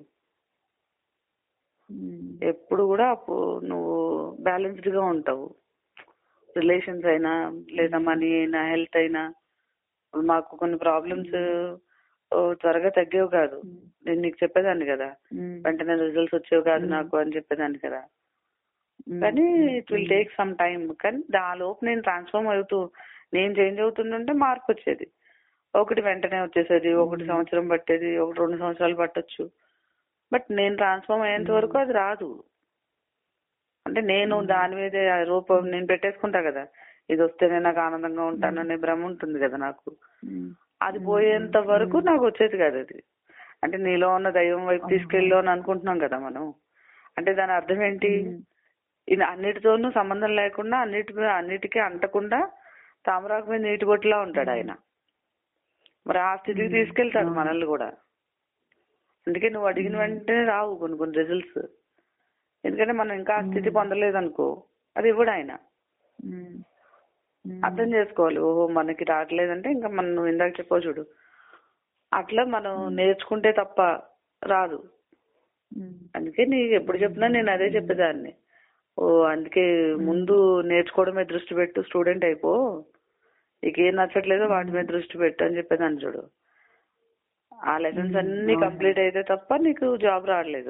ఎప్పుడు కూడా నువ్వు బ్యాలెన్స్డ్ గా ఉంటావు రిలేషన్స్ అయినా లేదా మనీ అయినా హెల్త్ అయినా మాకు కొన్ని ప్రాబ్లమ్స్ త్వరగా తగ్గేవి కాదు నేను నీకు చెప్పేదాన్ని కదా వెంటనే రిజల్ట్స్ వచ్చేవి కాదు నాకు అని చెప్పేదాన్ని కదా కానీ it will take some time కానీ దాలోపు నేను ట్రాన్స్ఫార్మ్ అవుతూ నేను చేంజ్ అవుతుంటే మార్పు వచ్చేది ఒకటి వెంటనే వచ్చేసేది ఒకటి సంవత్సరం పట్టేది ఒకటి రెండు సంవత్సరాలు పట్టొచ్చు బట్ నేను ట్రాన్స్ఫార్మ్ అయ్యేంత వరకు అది రాదు అంటే నేను దాని మీద రూపం నేను పెట్టేసుకుంటా కదా ఇది వస్తేనే నాకు ఆనందంగా ఉంటాను అనే భ్రమ ఉంటుంది కదా నాకు అది పోయేంత వరకు నాకు వచ్చేది కాదు అది అంటే నీలో ఉన్న దైవం వైపు అవును. తీసుకెళ్ళు అని అనుకుంటున్నాం కదా మనం అంటే దాని అర్థం ఏంటి ఉమ్. ఇది అన్నిటితోనూ సంబంధం లేకుండా అన్నిటి మీద అన్నిటికీ అంటకుండా తామరాకు మీద నీటి బొట్టులా ఉంటాడు ఆయన మరి ఆ స్థితికి మ్మ్. తీసుకెళ్తాడు అవును. మనల్ని కూడా అందుకే నువ్వు అడిగిన మ్మ్. వెంటనే రావు కొన్ని కొన్ని రిజల్ట్స్ ఎందుకంటే మనం ఇంకా ఆ స్థితి మ్మ్. పొందలేదు అనుకో అది ఇవ్వడు ఆయన ఉమ్. ఉమ్. అర్థం చేసుకోవాలి ఓహో మనకి రావట్లేదంటే ఇంకా మనం నువ్వు ఇందాక చెప్పావు చూడు అట్లా మనం నేర్చుకుంటే తప్ప రాదు ఉమ్. అందుకే నీకు ఎప్పుడు చెప్పినా నేను అదే చెప్పేదాన్ని ఓ అందుకే ముందు నేర్చుకోవడం మీద దృష్టి పెట్టు స్టూడెంట్ అయిపో నీకు ఏం నచ్చట్లేదో వాటి మీద దృష్టి పెట్టు అని చెప్పేదాన్ని చూడు ఆ లెసన్స్ మ్మ్. అన్ని అవును. కంప్లీట్ అయితే తప్ప నీకు జాబ్ రావట్లేదు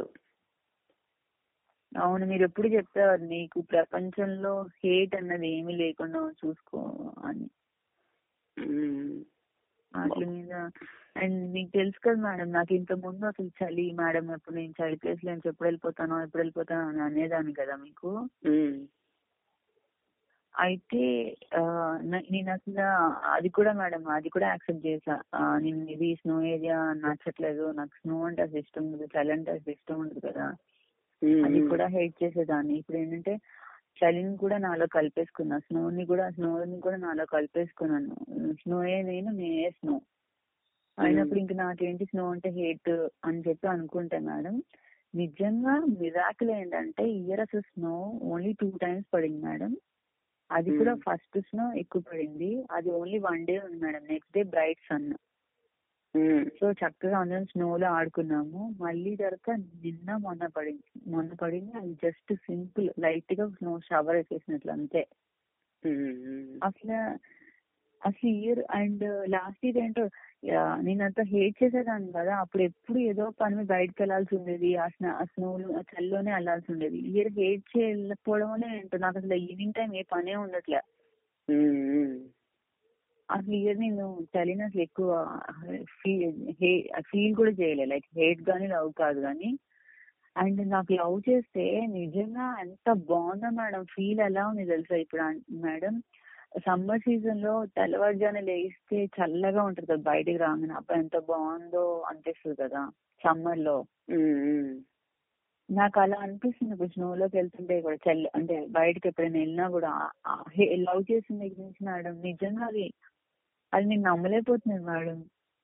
అవును మీరు ఎప్పుడు చెప్పేవారు నీకు ప్రపంచంలో హేట్ అన్నది ఏమీ లేకుండా చూసుకో అని మ్మ్. వాటి మీద అండ్ మీకు తెలుసు కదా మేడం నాకు ఇంత ముందు అసలు చలి మేడం ఎప్పుడు నేను చలి ప్లేస్ లో నుంచి ఎప్పుడు వెళ్ళిపోతానో ఎప్పుడు వెళ్ళిపోతానో అని అనేదాన్ని కదా మీకు మ్మ్. అయితే ఆ, న- నేను అసలు అది కూడా మేడం అది కూడా యాక్సెప్ట్ చేసా ఆ, నేను ఇది స్నో ఏరియా నచ్చట్లేదు నాకు స్నో అంటే అసలు ఇష్టం ఉండదు చలి అంటే అసలు ఇష్టం ఉండదు కదా అది మ్మ్. కూడా హెయిట్ చేసేదాన్ని ఇప్పుడు ఏంటంటే చలిని కూడా నాలో కలిపేసుకున్నా స్నోని కూడా స్నోని కూడా నాలో కలిపేసుకున్నాను స్నో ఏ నేను నేనే స్నో అయినప్పుడు ఇంక నాకేంటి స్నో అంటే హేట్ అని చెప్పి అనుకుంటా మేడం నిజంగా మిరాకిల్ ఏంటంటే ఇయర్ అసలు స్నో ఓన్లీ టూ టైమ్స్ పడింది మేడం అది కూడా Hmm. ఫస్ట్ స్నో ఎక్కువ పడింది అది ఓన్లీ వన్ డే ఉంది madam next day bright sun hmm. So చక్కగా అందరం స్నోలో ఆడుకున్నాము మళ్ళీ తర్వాత నిన్న మొన్న పడింది మొన్న పడింది అది జస్ట్ సింపుల్ లైట్ గా స్నో షవర్ వేసేసినట్లు అంతే మ్మ్. అసలు అసలు ఇయర్ అండ్ లాస్ట్ ఇయర్ ఏంటో యా, నేనంతా హేట్ చేసేదాన్ని కదా అప్పుడు ఎప్పుడు ఏదో పని మీద బయటకు వెళ్ళాల్సి ఉండేది ఆ స్న ఆ స్నోలో ఆ చలిలోనే వెళ్ళాల్సి ఉండేది ఇయర్ హేట్ చేయకపోవడం వల్ల ఏంటో నాకు అసలు ఈవినింగ్ టైం ఏ పనే ఉండట్లే మ్మ్. అసలు ఇయర్ నేను చలిని అసలు ఎక్కువ ఫీల్ ఫీల్ కూడా చేయలే లైక్ హేట్ గానీ లవ్ కాదు కానీ అండ్ నాకు లవ్ చేస్తే నిజంగా ఎంత బాగుందో మేడం ఫీల్ ఎలా ఉంది తెలుసా ఇప్పుడు అన్- మేడం సమ్మర్ సీజన్ లో తెల్లవారుజామున లేస్తే చల్లగా ఉంటుంది కదా బయటికి రాగానే అప్పుడు ఎంత బాగుందో అనిపిస్తుంది కదా సమ్మర్ లో మ్మ్. నాకు అలా అనిపిస్తుంది ఇప్పుడు స్నోలోకి వెళ్తుంటే కూడా చల్లి అంటే బయటకి ఎప్పుడైనా వెళ్ళినా కూడా లవ్ చేసిన దగ్గర నుంచి మేడం నిజంగా అది అది నేను నమ్మలేకపోతున్నాను మేడం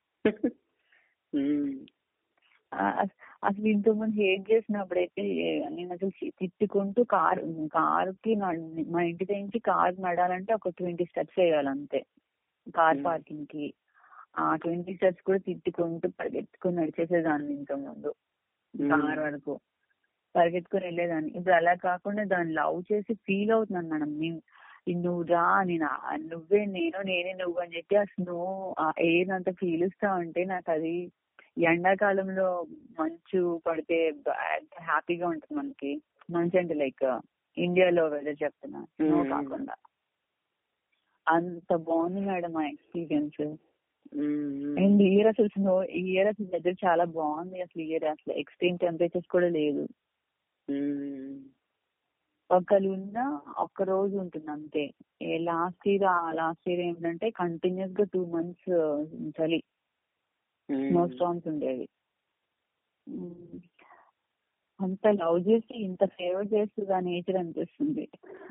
మ్మ్. ఆ, అస- అసలు ఇంతకుముందు హేట్ చేసినప్పుడైతే నేను అసలు చి- తిట్టుకుంటూ కార్ కార్కి నడ్- మా ఇంటి దగ్గర నుంచి కార్ నడాలంటే ఒక ట్వంటీ స్టెప్స్ వేయాలి అంతే కార్ Hmm. పార్కింగ్ కి ఆ ట్వంటీ స్టెప్స్ కూడా తిట్టుకుంటూ పరిగెత్తుకుని నడిచేసేదాన్ని ఇంతకుముందు Hmm. కార్ వరకు పరిగెత్తుకుని వెళ్ళేదాన్ని ఇప్పుడు అలా కాకుండా దాన్ని లవ్ చేసి ఫీల్ అవుతున్నాను మేడం నేను నువ్వు రా నేను ఆ- నువ్వే నేను నేనే నువ్వు అని చెప్పి ఆ స్నో ఆ ఎయిర్ అంతా పీలుస్తా ఉంటే నాకు అది ఎండాకాలంలో మంచు పడితే హ్యాపీగా ఉంటుంది మనకి మంచి అంటే లైక్ ఇండియాలో వెదర్ చెప్తున్నా స్నో Hmm. కాకుండా అంత బాగుంది మేడం ఆ ఎక్స్పీరియన్స్ మ్మ్. అండ్ ఇయర్ అసలు స్నో ఈ ఇయర్ అసలు వెదర్ చాలా బాగుంది అసలు ఇయర్ అసలు ఎక్స్ట్రీమ్ టెంపరేచర్స్ కూడా లేదు మ్మ్. ఒకళ్ళు ఉన్నా ఒక్క రోజు ఉంటుంది అంతే లాస్ట్ ఇయర్ లాస్ట్ ఇయర్ ఏంటంటే కంటిన్యూస్ గా టూ మంత్స్ చలి స్నో స్టామ్స్ ఉండేవి ఉమ్, అంత లవ్ చేసి ఇంత ఫేవర్ చేస్తుంది ఆ నేచర్ అనిపిస్తుంది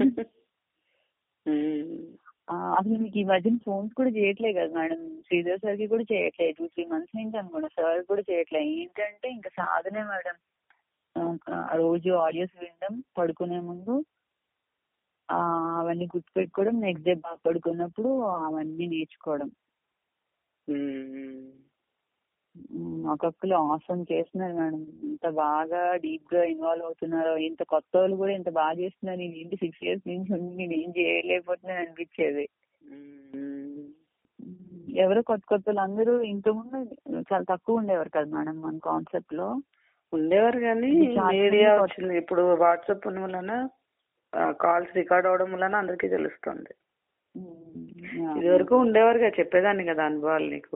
మ్మ్. ఆ, అసలు మీకు ఈ మధ్యన ఫోన్స్ కూడా చేయట్లేదు కదా మేడం శ్రీధర్ సార్ కి కూడా చేయట్లేదు టూ త్రీ మంత్స్ నుంచి అనుకుంటా సార్ కూడా చేయట్లేదు ఏంటంటే ఇంకా సాధనే మేడం ఆ రోజు ఆడియోస్ వినడం పడుకునే ముందు ఆ అవన్నీ గుర్తుపెట్టుకోవడం నెక్స్ట్ డే బాగా పడుకున్నప్పుడు అవన్నీ నేర్చుకోవడం మ్మ్. ఉమ్, ఒక్కొక్కరు ఆసమ్ చేస్తున్నారు మేడం ఇంత బాగా డీప్ గా ఇన్వాల్వ్ అవుతున్నారో ఇంత కొత్త వాళ్ళు కూడా ఇంత బాగా చేస్తున్నారు నేను ఏంటి సిక్స్ ఇయర్స్ నుంచి ఉండి నేను ఏం చేయలేకపోతున్నాను అనిపించేది మ్మ్. ఉమ్, ఎవరో కొత్త కొత్త వాళ్ళు అందరూ ఇంతకుముందు చాలా తక్కువ ఉండేవారు కదా మేడం మన కాన్సెప్ట్ లో ఉండేవారు కానీ ఇది చాలా మీడియా మంది వచ్చింది ఇప్పుడు వాట్సాప్ ఉన్న వలన కాల్స్ రికార్డ్ అవడం వలన అందరికీ తెలుస్తుంది ఉమ్, యా. ఇది వరకు ఉండేవారుగా చెప్పేదాన్ని కదా అనుభవాలు నీకు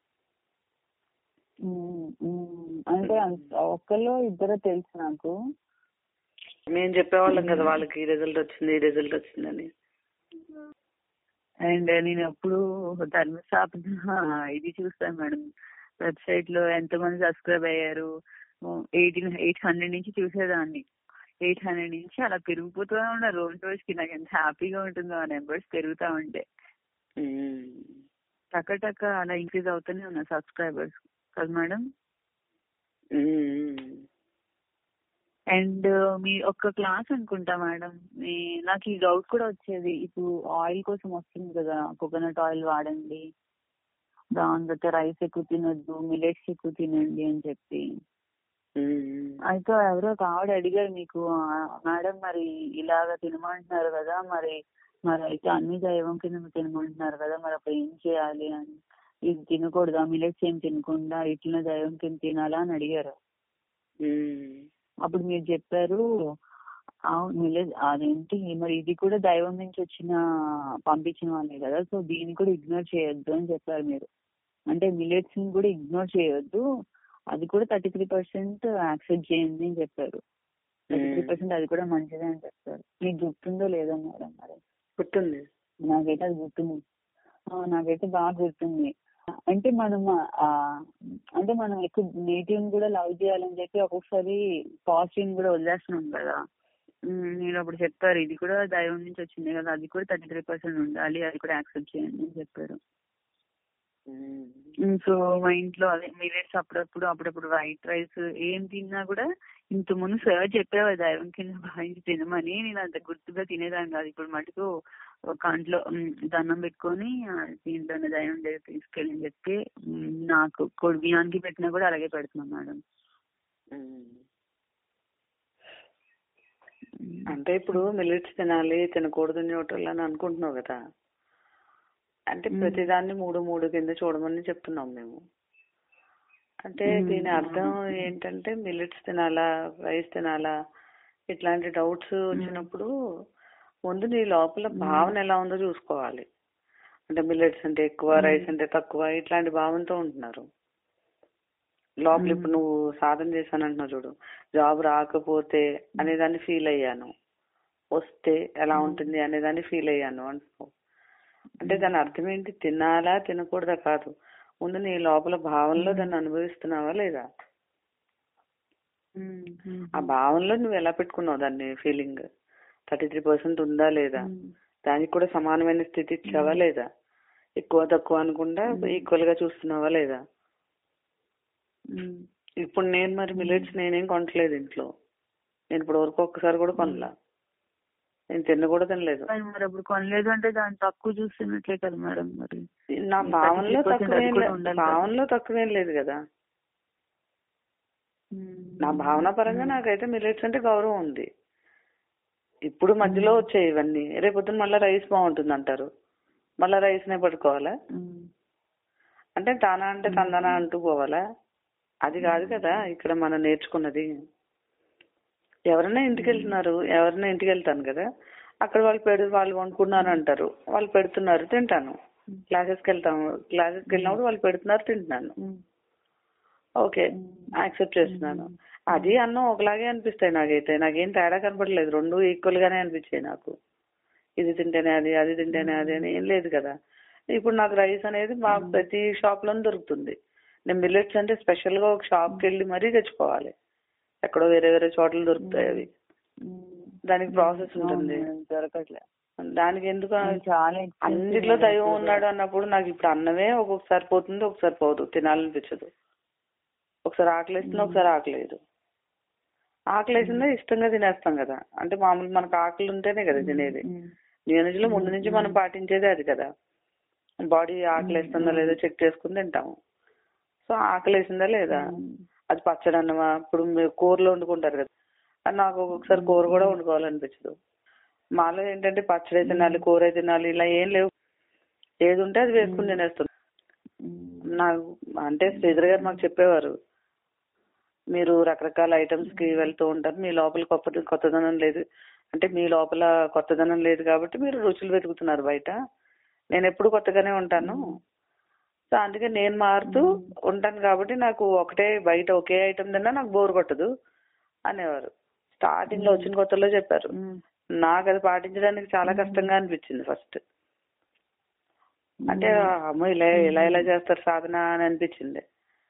ఉమ్, ఉమ్, అంటే అంత- ఒక్కళ్ళో ఇద్దరు తెలుసు నాకు మేము చెప్పేవాళ్ళం కదా వాళ్ళకి ఈ రిజల్ట్ వచ్చింది ఈ రిజల్ట్ వచ్చిందని అండ్ నేను ఎప్పుడు ధర్మస్థాపన ఇది చూస్తాను మేడం వెబ్సైట్ లో ఎంతమంది సబ్స్క్రైబ్ అయ్యారు ఎయిటీన్ ఎయిట్ హండ్రెడ్ నుంచి చూసేదాన్ని ఎయిట్ హండ్రెడ్ నుంచి అలా పెరిగిపోతూ ఉన్నారు రోజు రోజుకి నాకు ఎంత హ్యాపీగా ఉంటుందో ఆ నెంబర్స్ పెరుగుతా ఉంటే ఉమ్. టక్క టక్క అలా ఇంక్రీజ్ అవుతూనే ఉన్నా సబ్స్క్రైబర్స్ కదా మేడం ఉమ్. అండ్ మీ ఒక్క క్లాస్ అనుకుంటా మేడం మీ నాకు ఈ డౌట్ కూడా వచ్చేది ఇప్పుడు ఆయిల్ కోసం వస్తుంది కదా కోకోనట్ ఆయిల్ వాడండి దాని తర్వాత రైస్ ఎక్కువ తినొద్దు మిలెట్స్ ఎక్కువ తినండి అని చెప్పి ఉమ్. అయితే ఎవరో ఒక ఆవిడ అడిగారు మీకు "ఆ, మేడం మరి ఇలాగ తినమంటున్నారు కదా మరి మరి అయితే అన్ని దైవం కింద తినమంటున్నారు కదా మరి అప్పుడు ఏం చేయాలి అని ఇది తినకూడదా మిలెట్స్ ఏం తినకుండా ఇట్లనే దైవం కింద తినాలా అని అడిగారు ఉమ్. అప్పుడు మీరు చెప్పారు అవును మిలెట్ అదేంటి మరి ఇది కూడా దైవం నుంచి వచ్చిన పంపించిన వాళ్ళే కదా సో దీన్ని కూడా ఇగ్నోర్ చేయొద్దు అని చెప్పారు మీరు అంటే మిలెట్స్ ని కూడా ఇగ్నోర్ చేయొద్దు అది కూడా థర్టీ త్రీ పర్సెంట్ యాక్సెప్ట్ చేయండి అని చెప్పారు థర్టీ త్రీ పర్సెంట్ అది కూడా మంచిదే అని చెప్పారు మీకు గుర్తుందో లేదో మేడం మరి గుర్తుంది నాకైతే అది గుర్తుంది ఆ, నాకైతే బాగా గుర్తుంది అంటే మనం ఆ, అంటే మనం ఎక్కువ నేటివ్ కూడా లవ్ చేయాలని చెప్పి ఒక్కొక్కసారి పాజిటివ్ కూడా వదిలేస్తున్నాం కదా ఉమ్, మీరు అప్పుడు చెప్పారు ఇది కూడా దైవం నుంచి వచ్చింది కదా అది కూడా థర్టీ త్రీ పర్సెంట్ ఉండాలి అది కూడా యాక్సెప్ట్ చేయండి అని చెప్పారు ఉమ్. సో మా ఇంట్లో అదే మిలెట్స్ అప్పుడప్పుడు అప్పుడప్పుడు వైట్ రైస్ ఏం తిన్నా కూడా ఇంత ముందు సార్ చెప్పేవారు దైవం కింద భావించి తినమని నేను అంత గుర్తుగా తినేదాన్ని కాదు ఇప్పుడు మటుకు ఒక కంట్లో ఉమ్, దండం పెట్టుకొని ఆ, దీంట్లోనే దైవం దగ్గర తీసుకెళ్ళి అని చెప్పి ఉమ్, నాకు కొడు బియ్యానికి పెట్టినా కూడా అలాగే పెడుతున్నాం మేడం ఉమ్. అంటే ఇప్పుడు మిల్లెట్స్ తినాలి తినకూడదు న్యూట్రల్ అని అనుకుంటున్నావు కదా అంటే మ్మ్. ప్రతిదాన్ని మూడు మూడు కింద చూడమని చెప్తున్నాం మేము అంటే మ్మ్. దీని అర్థం ఏంటంటే మిల్లెట్స్ తినాలా రైస్ తినాలా ఇట్లాంటి డౌట్స్ వచ్చినప్పుడు ముందు నీ లోపల భావన ఎలా ఉందో చూసుకోవాలి అంటే మిల్లెట్స్ అంటే ఎక్కువ రైస్ అంటే తక్కువ ఇట్లాంటి భావనతో ఉంటున్నారు లోపల ఇప్పుడు నువ్వు సాధన చేశానంటున్నావు చూడు జాబ్ రాకపోతే అనేదాన్ని ఫీల్ అయ్యాను వస్తే ఎలా ఉంటుంది అనేదాన్ని ఫీల్ అయ్యాను అంటున్నావు అంటే దాని అర్థం ఏంటి తినాలా తినకూడదా కాదు ముందు నీ లోపల భావనలో దాన్ని అనుభవిస్తున్నావా లేదా ఉమ్, ఉమ్, ఆ భావనలో నువ్వు ఎలా పెట్టుకున్నావు దాన్ని ఫీలింగ్ థర్టీ త్రీ పర్సెంట్ ఉందా లేదా ఉమ్, దానికి కూడా సమానమైన స్థితి ఇచ్చావా లేదా ఎక్కువ తక్కువ అనకుండా ఈక్వల్ గా చూస్తున్నావా లేదా ఉమ్, ఇప్పుడు నేను మరి మిల్లెట్స్ నేనేం కొనట్లేదు ఇంట్లో నేను ఇప్పుడు వరకు ఒక్కసారి కూడా కొనలా నేను తిన్న కూడా తినలేదు కానీ మరి అప్పుడు కొనలేదు అంటే దాన్ని తక్కువ చూస్తున్నట్లే కదా మేడం మరి నా ఈ భావనలో 33% తక్కువేం అది కూడా లేదు ఉండాలి కదా. భావనలో తక్కువేం లేదు కదా నా భావన పరంగా నాకైతే మిల్లెట్స్ అంటే గౌరవం ఉంది ఇప్పుడు మధ్యలో వచ్చాయి ఇవన్నీ రేపొద్దున మళ్ళీ రైస్ బాగుంటుంది అంటారు మళ్ళీ రైస్ నే పట్టుకోవాలా ఉమ్, అంటే తానా అంటే తందనా అంటూ పోవాలా అది కాదు కదా ఇక్కడ మనం నేర్చుకున్నది ఎవరైనా ఇంటికి వెళ్తున్నారు ఎవరైనా ఇంటికి వెళ్తాను కదా అక్కడ వాళ్ళు పెడు వాళ్ళు వండుకున్నారు అంటారు వాళ్ళు పెడుతున్నారు తింటాను క్లాసెస్కి వెళ్తాము క్లాసెస్కి వెళ్ళినప్పుడు వాళ్ళు పెడుతున్నారు తింటున్నాను ఉమ్, ఓకే యాక్సెప్ట్ చేస్తున్నాను అది అన్నం ఒకలాగే అనిపిస్తాయి నాకైతే నాకేం తేడా కనపడలేదు రెండు ఈక్వల్ గానే అనిపించాయి నాకు ఇది తింటేనే అది అది తింటేనే అది అని ఏం లేదు కదా ఇప్పుడు నాకు రైస్ అనేది మా ప్రతి షాప్ లోనే దొరుకుతుంది నేను మిల్లెట్స్ అంటే స్పెషల్ గా ఒక షాప్ కి వెళ్ళి మరీ తెచ్చుకోవాలి ఎక్కడో వేరే వేరే చోట్ల దొరుకుతాయి అవి ఉమ్. దానికి ప్రాసెస్ ఉంటుంది అవును, దొరకట్లే దానికి ఎందుకు నేను చాలా expensive అన్నిట్లో మేడం దైవం ఇప్పుడు. ఉన్నాడు అన్నప్పుడు నాకు ఇప్పుడు అన్నమే ఒక్కొక్కసారి పోతుంది ఒకసారి పోదు తినాలనిపించదు ఒకసారి ఆకలిస్తుంది ఒకసారి ఆకలేదు ఆకలేసిందే ఇష్టంగా తినేస్తాం కదా అంటే మామూలు మనకు ఆకలి ఉంటేనే కదా తినేది ఉమ్, న్యూనెజ్ లో ముందు నుంచి మనం పాటించేదే అది కదా బాడీ ఆకలేస్తుందా లేదో చెక్ చేసుకుని తింటాము సో ఆకలేసిందా లేదా ఉమ్, అది పచ్చడి అన్నమా ఇప్పుడు మీరు కూరలో వండుకుంటారు కదా అది నాకు ఒక్కొక్కసారి కూర కూడా వండుకోవాలనిపించదు మాలో ఏంటంటే పచ్చడి తినాలి కూర తినాలి ఇలా ఏం లేవు ఏది ఉంటే అది వేసుకుని తినేస్తుంది ఉమ్, నాకు అంటే శ్రీధర్ గారు మాకు చెప్పేవారు మీరు రకరకాల ఐటమ్స్ కి వెళ్తూ ఉంటారు మీ లోపల కొత్త కొత్తదనం లేదు అంటే మీ లోపల కొత్తదనం లేదు కాబట్టి మీరు రుచులు వెతుకుతున్నారు బయట నేను ఎప్పుడు కొత్తగానే ఉంటాను సో అందుకే నేను మారుతూ ఉంటాను కాబట్టి నాకు ఒకటే బయట ఒకే ఐటమ్ తిన్నా నాకు బోర్ కొట్టదు అనేవారు స్టార్టింగ్ లో వచ్చిన కొత్తలో చెప్పారు ఉమ్, నాకు అది పాటించడానికి చాలా కష్టంగా అనిపించింది ఫస్ట్ అంటే అమ్మో ఇలా ఇలా ఇలా చేస్తారు సాధన అని అనిపించింది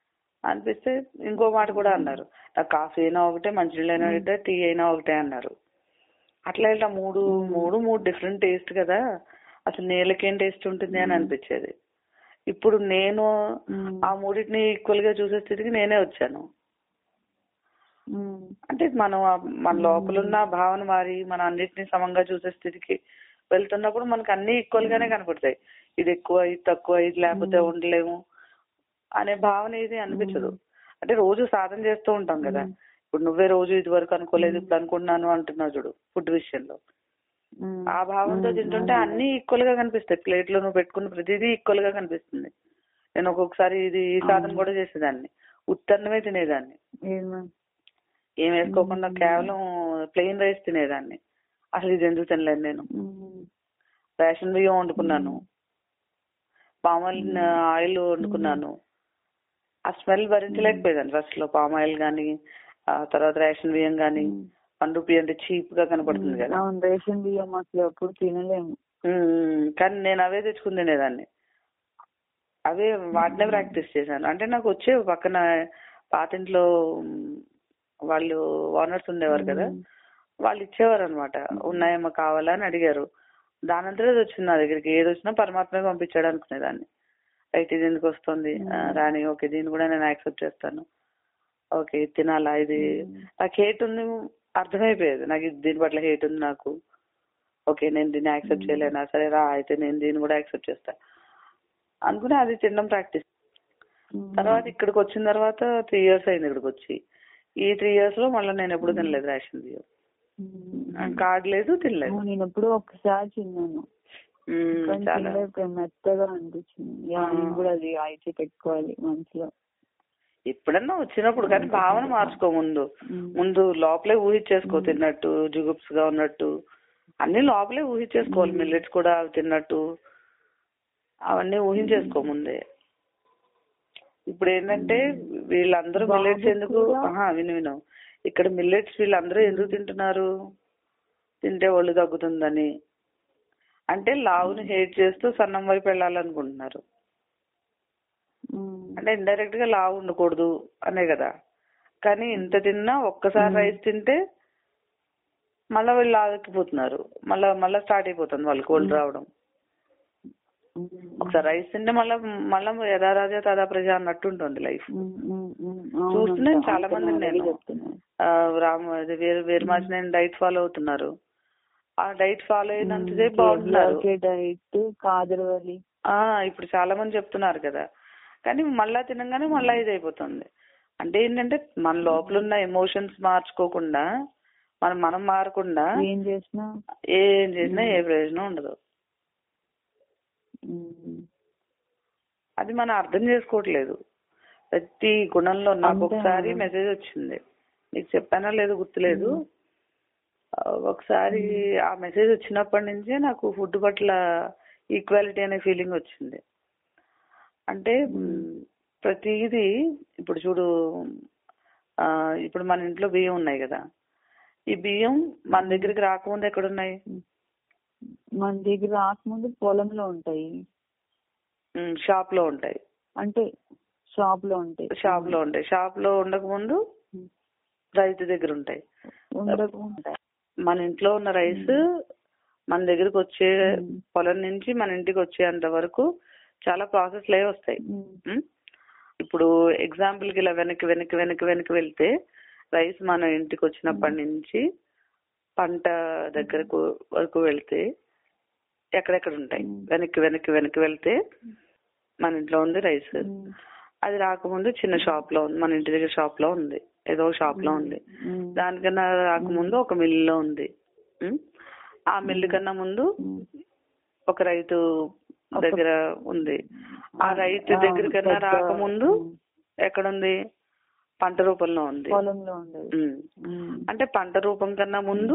అనిపిస్తే ఇంకో మాట కూడా అన్నారు నాకు కాఫీ అయినా ఒకటే మంచినీళ్ళు అయినా ఒకటే టీ అయినా ఒకటే అన్నారు అట్లా ఇట్లా మూడు మూడు మూడు డిఫరెంట్ టేస్ట్ కదా అసలు నేలకేం టేస్ట్ ఉంటుంది అని అనిపించేది ఇప్పుడు నేను మ్మ్. ఆ మూడింటిని ఈక్వల్ గా చూసే స్థితికి నేనే వచ్చాను మ్మ్. అంటే మనం ఆ- మన లోపల ఉన్న భావన మారి మన అన్నిటిని సమంగా చూసే స్థితికి వెళ్తున్నప్పుడు మనకు అన్ని ఈక్వల్ గానే కనపడతాయి ఇది ఎక్కువ ఇది తక్కువ ఇది లేకపోతే ఉండలేము అనే భావన ఏది అనిపించదు అంటే రోజు సాధన చేస్తూ ఉంటాం కదా ఇప్పుడు నువ్వే రోజు ఇది వరకు అనుకోలేదు ఇప్పుడు అనుకుంటున్నాను అంటున్నావు చూడు ఫుడ్ విషయంలో మ్మ్. ఆ భావంతో తింటుంటే అన్ని ఈక్వల్ గా కనిపిస్తాయి ప్లేట్ లో నువ్వు పెట్టుకున్న ప్రతిదీ ఈక్వల్ గా కనిపిస్తుంది నేను ఒక్కొక్కసారి ఇది ఈ సాధన కూడా చేసేదాన్ని ఉత్తన్నమే తినేదాన్ని ఏమో. ఏం వేసుకోకుండా కేవలం ప్లెయిన్ రైస్ తినేదాన్ని అసలు ఇది ఎందుకు తినలేను నేను మ్మ్. రేషన్ బియ్యం వండుకున్నాను పామాయిల్ ఆయిల్ వండుకున్నాను ఆ స్మెల్ భరించలేకపోయేదాన్ని ఫస్ట్ లో పామ్ ఆయిల్ గానీ ఆ తర్వాత రేషన్ బియ్యం గానీ వన్ రూపీ అంటే చీప్ గా కనపడుతుంది కదా అవును రేషన్ బియ్యం అసలు ఎప్పుడు తినలేము ఉమ్, కానీ నేను అవే తెచ్చుకుని తినేదాన్ని అవే వాటినే ప్రాక్టీస్ చేశాను అంటే నాకు వచ్చేవి పక్కన పాతింట్లో ఉమ్, వాళ్ళు ఓనర్స్ ఉండేవారు కదా వాళ్ళు ఇచ్చేవారు అనమాట ఉన్నాయమ్మా కావాలా అని అడిగారు దానంతరం అది వచ్చింది నా దగ్గరికి ఏది వచ్చినా పరమాత్మే పంపించాడు అనుకునేదాన్ని రైట్ ఇది ఎందుకు వస్తుంది ఆ, రాని ఓకే దీన్ని కూడా నేను యాక్సెప్ట్ చేస్తాను ఓకే ఇది తినాలా ఇది నాకు హేట్ ఉంది అర్థమైపోయేది నాకు ఇది దీని పట్ల హేట్ ఉంది నాకు ఓకే నేను దీన్ని యాక్సెప్ట్ చేయలేనా సరే రా అయితే నేను దీన్ని కూడా యాక్సెప్ట్ చేస్తా అనుకుని అది తినడం ప్రాక్టీస్ తర్వాత ఇక్కడికి వచ్చిన తర్వాత త్రీ ఇయర్స్ అయింది ఇక్కడికి వచ్చి ఈ త్రీ ఇయర్స్ లో మళ్ళీ నేను ఎప్పుడు తినలేదు రేషన్ బియ్యం కాడలేదు తినలేదు నేను ఎప్పుడో ఒకసారి తిన్నాను మ్మ్, కానీ చాలా తినలేకపోయా, మెత్తగా అనిపించింది యా, నేను కూడా అది అయితే పెట్టుకోవాలి మనసులో ఎప్పుడన్నా వచ్చినప్పుడు కానీ భావన మార్చుకో ముందు మ్మ్. ముందు లోపలే ఊహించేసుకో తిన్నట్టు జుగుప్స్ గా ఉన్నట్టు అన్ని లోపలే ఊహించేసుకోవాలి మిల్లెట్స్ కూడా అవి తిన్నట్టు అవన్నీ ఊహించేసుకో ముందే ఇప్పుడు ఏంటంటే వీళ్ళందరూ మిల్లెట్స్ ఎందుకు ఆహా విను విను ఇక్కడ మిల్లెట్స్ వీళ్ళందరూ ఎందుకు తింటున్నారు తింటే ఒళ్ళు తగ్గుతుందని అంటే లావుని హేట్ చేస్తూ సన్నం వైపు వెళ్ళాలనుకుంటున్నారు మ్మ్. అంటే ఇండైరెక్ట్ గా లావు ఉండకూడదు అనే కదా కానీ ఇంత తిన్నా ఒక్కసారి రైస్ తింటే మళ్ళీ వీళ్ళు లావెక్కిపోతున్నారు మళ్ళా మళ్ళీ స్టార్ట్ అయిపోతుంది వాళ్ళు కోల్డ్ రావడం మ్మ్. ఒకసారి రైస్ తింటే మళ్ళీ మళ్ళీ యథారాజా తదా ప్రజ అన్నట్టు ఉంటుంది లైఫ్ మ్మ్, మ్మ్, మ్మ్. అవునంట. చూస్తున్నాను చాలా అంతే మందిని నాకు నేను. చెప్తున్నారు. రామ్ అది వేరు వేరు మార్చి నేను డైట్ ఫాలో అవుతున్నారు ఆ డైట్ ఫాలో అయినంతసేపు బాగుంటున్నారు కేబుల్ డైట్ కాదరవల్లి ఆ ఇప్పుడు చాలా మంది చెప్తున్నారు కదా కానీ మళ్ళా తినగానే మళ్ళా ఇది అయిపోతుంది అంటే ఏంటంటే మన లోపల ఉన్న ఎమోషన్స్ మార్చుకోకుండా మనం మనం మారకుండా ఏం చేసినా ఏం చేసినా ఏ ప్రయోజనం ఉండదు మ్మ్. అది మనం అర్థం చేసుకోవట్లేదు ప్రతి గుణంలో నాకు అంతే ఒకసారి అవును. మెసేజ్ వచ్చింది నీకు చెప్పానా లేదు గుర్తులేదు ఆ, ఒకసారి ఆ మెసేజ్ వచ్చినప్పటి నుంచే నాకు ఫుడ్ పట్ల ఈక్వాలిటీ అనే ఫీలింగ్ వచ్చింది అంటే మ్, ప్రతిదీ ఇప్పుడు చూడు ఆ, ఇప్పుడు మన ఇంట్లో బియ్యం ఉన్నాయి కదా ఈ బియ్యం మన దగ్గరికి రాకముందు ఎక్కడ ఉన్నాయి మన దగ్గర రాకముందు పొలంలో ఉంటాయి షాప్ లో ఉంటాయి అంటే షాప్ లో ఉంటాయి షాప్ లో ఉంటాయి షాప్ లో ఉండక ముందు రైతు దగ్గర ఉంటాయి ఉండకుండా మన ఇంట్లో ఉన్న రైస్ మన దగ్గరకు వచ్చే పొలం నుంచి మన ఇంటికి వచ్చేంత వరకు చాలా ప్రాసెస్లు అయి వస్తాయి ఉం? ఇప్పుడు ఎగ్జాంపుల్ కి ఇలా వెనక్కి వెనక్కి వెనక్కి వెనక్కి వెళ్తే రైస్ మన ఇంటికి వచ్చినప్పటి నుంచి పంట దగ్గరకు వరకు వెళ్తే ఎక్కడెక్కడ ఉంటాయి వెనక్కి వెనక్కి వెనక్కి వెళ్తే మన ఇంట్లో ఉంది రైస్ అది రాకముందు చిన్న షాప్ లో ఉంది మన ఇంటి దగ్గర షాప్ లో ఉంది ఏదో షాప్ లో ఉంది దానికన్నా రాకముందు ఒక మిల్లులో ఉంది ఉం? ఆ మిల్లు కన్నా ముందు ఒక రైతు దగ్గర ఉంది ఆ రైతు దగ్గర కన్నా రాకముందు ఎక్కడుంది పంట రూపంలో ఉంది పొలంలో ఉండదు ఉం. అంటే పంట రూపం కన్నా ముందు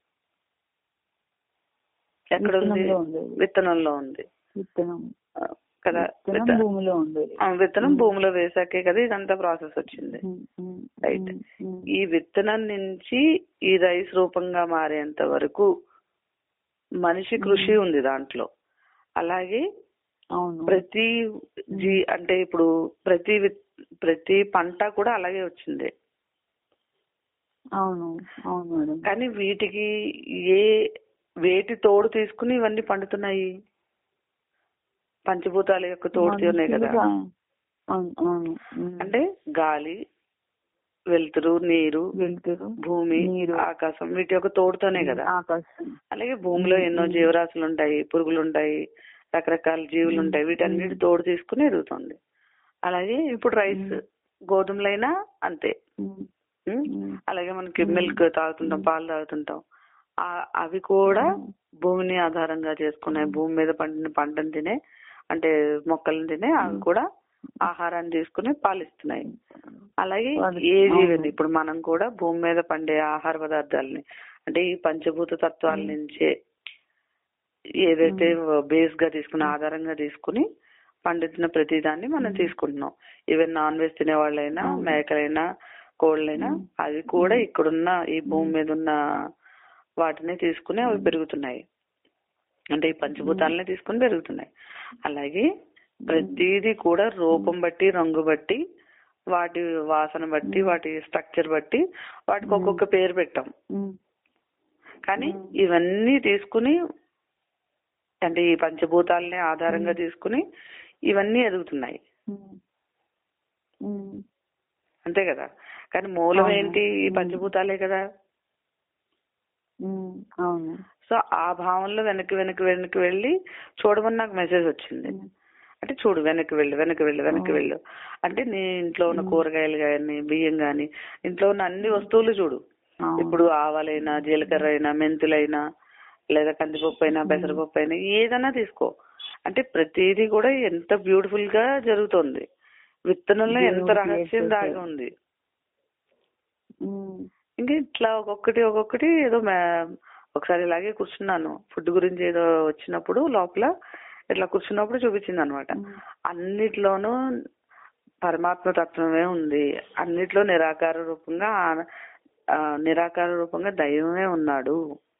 ఎక్కడుంది విత్తనంలో ఉండేది. విత్తనంలో ఉంది విత్తనం ఆ, కదా విత్తనం విత్త- భూమిలో ఉండేది ఆ, విత్తనం భూమిలో వేసాకే కదా ఇదంతా ప్రాసెస్ వచ్చింది రైట్ ఈ విత్తనం నుంచి ఈ రైస్ రూపంగా మారేంత వరకు మనిషి కృషి ఉంది దాంట్లో అలాగే అవును ప్రతి జీ అంటే ఇప్పుడు ప్రతి విత్- ప్రతి పంట కూడా అలాగే వచ్చింది అవును అవును మేడం కానీ వీటికి ఏ వేటి తోడు తీసుకుని ఇవన్నీ పండుతున్నాయి పంచభూతాల యొక్క తోడు ఉన్నాయి కదా మనుషులుగా- అవును అవును ఉమ్. అంటే గాలి వెలుతురు నీరు వెలుతురు భూమి నీరు. ఆకాశం వీటి యొక్క తోడుతోనే కదా ఆకాశం అలాగే భూమిలో ఎన్నో జీవరాశులు ఉంటాయి పురుగులు ఉంటాయి రకరకాల జీవులు ఉంటాయి వీటన్నిటి తోడు తీసుకుని ఎదుగుతుంది అలాగే ఇప్పుడు రైస్ గోధుమలైనా అంతే ఉమ్. ఉం? ఉమ్. అలాగే మనకి మిల్క్ తాగుతుంటాం పాలు తాగుతుంటాం ఆ- అవి కూడా భూమిని ఆధారంగా చేసుకున్నాయి భూమి మీద పండిన పంటను తినే అంటే మొక్కలను తినే అవి కూడా ఆహారాన్ని తీసుకుని పాలిస్తున్నాయి అలాగే వాళ్ళు- ఏ జీవిని అవును. ఇప్పుడు మనం కూడా భూమి మీద పండే ఆహార పదార్థాలని అంటే ఈ పంచభూత తత్వాల నుంచే ఏదైతే బేస్ గా తీసుకుని ఆధారంగా తీసుకుని పండించిన ప్రతి దాన్ని మనం తీసుకుంటున్నాం ఈవెన్ నాన్ వెజ్ తినే వాళ్ళైనా మేకలైనా కోళ్ళైనా అవి కూడా ఇక్కడున్న ఈ భూమి మీద ఉన్న వాటిని తీసుకుని అవి పెరుగుతున్నాయి అంటే ఈ పంచభూతాలనే తీసుకుని పెరుగుతున్నాయి అలాగే ప్రతిదీ కూడా రూపం బట్టి రంగు బట్టి వాటి వాసన బట్టి వాటి స్ట్రక్చర్ బట్టి వాటికి ఒక్కొక్క పేరు పెట్టాం ఉమ్. కానీ ఇవన్నీ తీసుకుని అంటే ఈ పంచభూతాలని ఆధారంగా తీసుకుని ఇవన్నీ ఎదుగుతున్నాయి ఉమ్. ఉమ్. అంతే కదా కానీ మూలం అవును. ఏంటి ఈ పంచభూతాలే కదా ఉమ్. అవును సో ఆ భావంలో వెనక్కి వెనక్కి వెనక్కి వెళ్ళి చూడమని నాకు మెసేజ్ వచ్చింది అంటే చూడు వెనక్కి వెళ్ళు వెనక్కి వెళ్ళు వెనక్కి వెళ్ళు అంటే నీ ఇంట్లో ఉన్న కూరగాయలు గాని బియ్యం గాని ఇంట్లో ఉన్న అన్ని వస్తువులు చూడు అవును. ఇప్పుడు ఆవాలైనా జీలకర్ర అయినా మెంతులైనా లేదా కందిపప్పు అయినా పెసరపప్పు అయినా ఏదైనా తీసుకో అంటే ప్రతిదీ కూడా ఎంత బ్యూటిఫుల్ గా జరుగుతుంది విత్తనంలో ఎంత దేవుడు రహస్యం చేసేసాడు. దాగి ఉంది ఉమ్. ఇంకా ఇట్లా ఒక్కొక్కటి ఒక్కొక్కటి ఏదో మే- ఒకసారి ఇలాగే కూర్చున్నాను ఫుడ్ గురించి ఏదో వచ్చినప్పుడు లోపల ఇట్లా కూర్చున్నప్పుడు చూపించింది అనమాట అన్నిట్లోనూ పరమాత్మ తత్వమే ఉంది అన్నిట్లో నిరాకార రూపంగా ఆ- ఆ, నిరాకార రూపంగా దైవమే ఉన్నాడు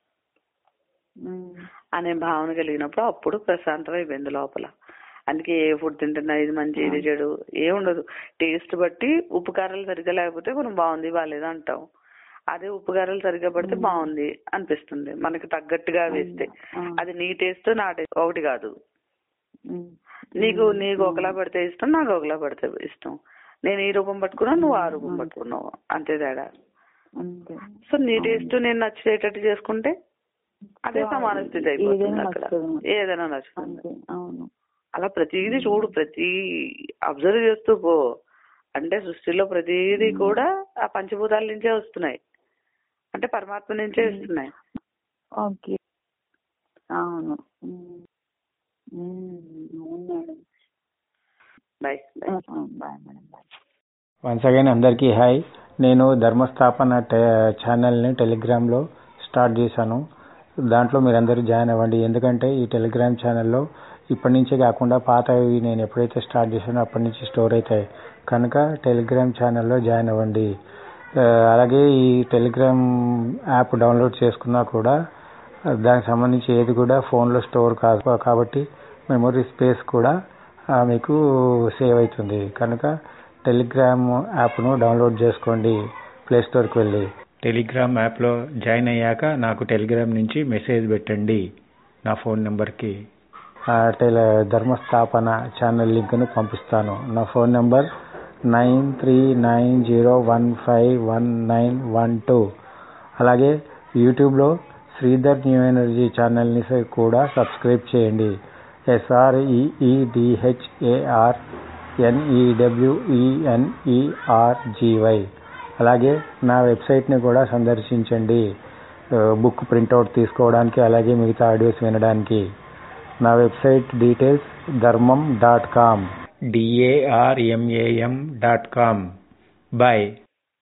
ఉమ్. అనే భావన కలిగినప్పుడు అప్పుడు ప్రశాంతం అయిపోయింది లోపల అందుకే ఏ ఫుడ్ తింటున్నా ఇది మంచి ఇది చెడు ఏముండదు టేస్ట్ బట్టి ఉప్పు కారాలు సరిగ్గా లేకపోతే మనం బాగుంది బాగాలేదు అంటాం అదే ఉప్పు కారాలు సరిగ్గా పడితే బాగుంది అనిపిస్తుంది మనకి తగ్గట్టుగా వేస్తే ఆ. అది నీ టేస్ట్ నా టేస్ట్ ఒకటి కాదు ఉమ్. నీకు నీకు ఒకలా పడితే ఇష్టం నాకు ఒకలా పడితే ఇష్టం నేను ఈ రూపం పట్టుకున్నా నువ్వు ఆ రూపం పట్టుకున్నావు అంతే తేడా అంతే సో నీ టేస్ట్ నేను నచ్చేటట్టు చేసుకుంటే అదే సమాన స్థితి అయిపోతుంది ఏదైనా అక్కడ నచ్చుతుంది. ఏదైనా నచ్చుతుంది అంతే అవును అలా ప్రతిదీ చూడు ప్రతి అబ్జర్వ్ చేస్తూ పో అంటే సృష్టిలో ప్రతిదీ కూడా ఆ పంచభూతాల నుంచే వస్తున్నాయి అంటే పరమాత్మ నుంచే వస్తున్నాయి ఓకే అవును ఉమ్. ఉమ్. అవును madam bye bye bye madam bye once again అందరికీ హాయ్ నేను ధర్మస్థాపన టె- ఛానల్ని టెలిగ్రామ్లో స్టార్ట్ చేశాను దాంట్లో మీరందరూ జాయిన్ అవ్వండి ఎందుకంటే ఈ టెలిగ్రామ్ ఛానల్లో ఇప్పటి నుంచే కాకుండా పాతవి నేను ఎప్పుడైతే స్టార్ట్ చేశానో అప్పటి నుంచి స్టోర్ అవుతాయి కనుక టెలిగ్రామ్ ఛానల్లో జాయిన్ అవ్వండి ఆ, అలాగే ఈ టెలిగ్రామ్ యాప్ డౌన్లోడ్ చేసుకున్నా కూడా ఆ, దానికి సంబంధించి ఏది కూడా ఫోన్లో స్టోర్ కాదు కాబట్టి మెమొరీ స్పేస్ కూడా ఆ, మీకు సేవ్ అవుతుంది కనుక టెలిగ్రామ్ యాప్ను డౌన్లోడ్ చేసుకోండి ప్లే స్టోర్కి వెళ్ళి టెలిగ్రామ్ యాప్లో జాయిన్ అయ్యాక నాకు టెలిగ్రామ్ నుంచి మెసేజ్ పెట్టండి నా ఫోన్ నెంబర్కి ఆ టెలి ధర్మస్థాపన ఛానల్ లింక్ను పంపిస్తాను నా phone number nine three nine zero one five one nine one two అలాగే యూట్యూబ్లో శ్రీధర్ న్యూ ఎనర్జీ ఛానల్ని స- కూడా సబ్స్క్రైబ్ చేయండి ఎస్ఆర్ఈఈడిహెచ్ఏఆర్ ఎన్ఈడబ్ల్యూఈఎన్ఈఆర్జీవై అలాగే నా వెబ్సైట్ని కూడా సందర్శించండి ఆ, బుక్ ప్రింట్అవుట్ తీసుకోవడానికి అలాగే మిగతా ఆడియోస్ వినడానికి నా website details Dharmam dot com D A R M A M dot com bye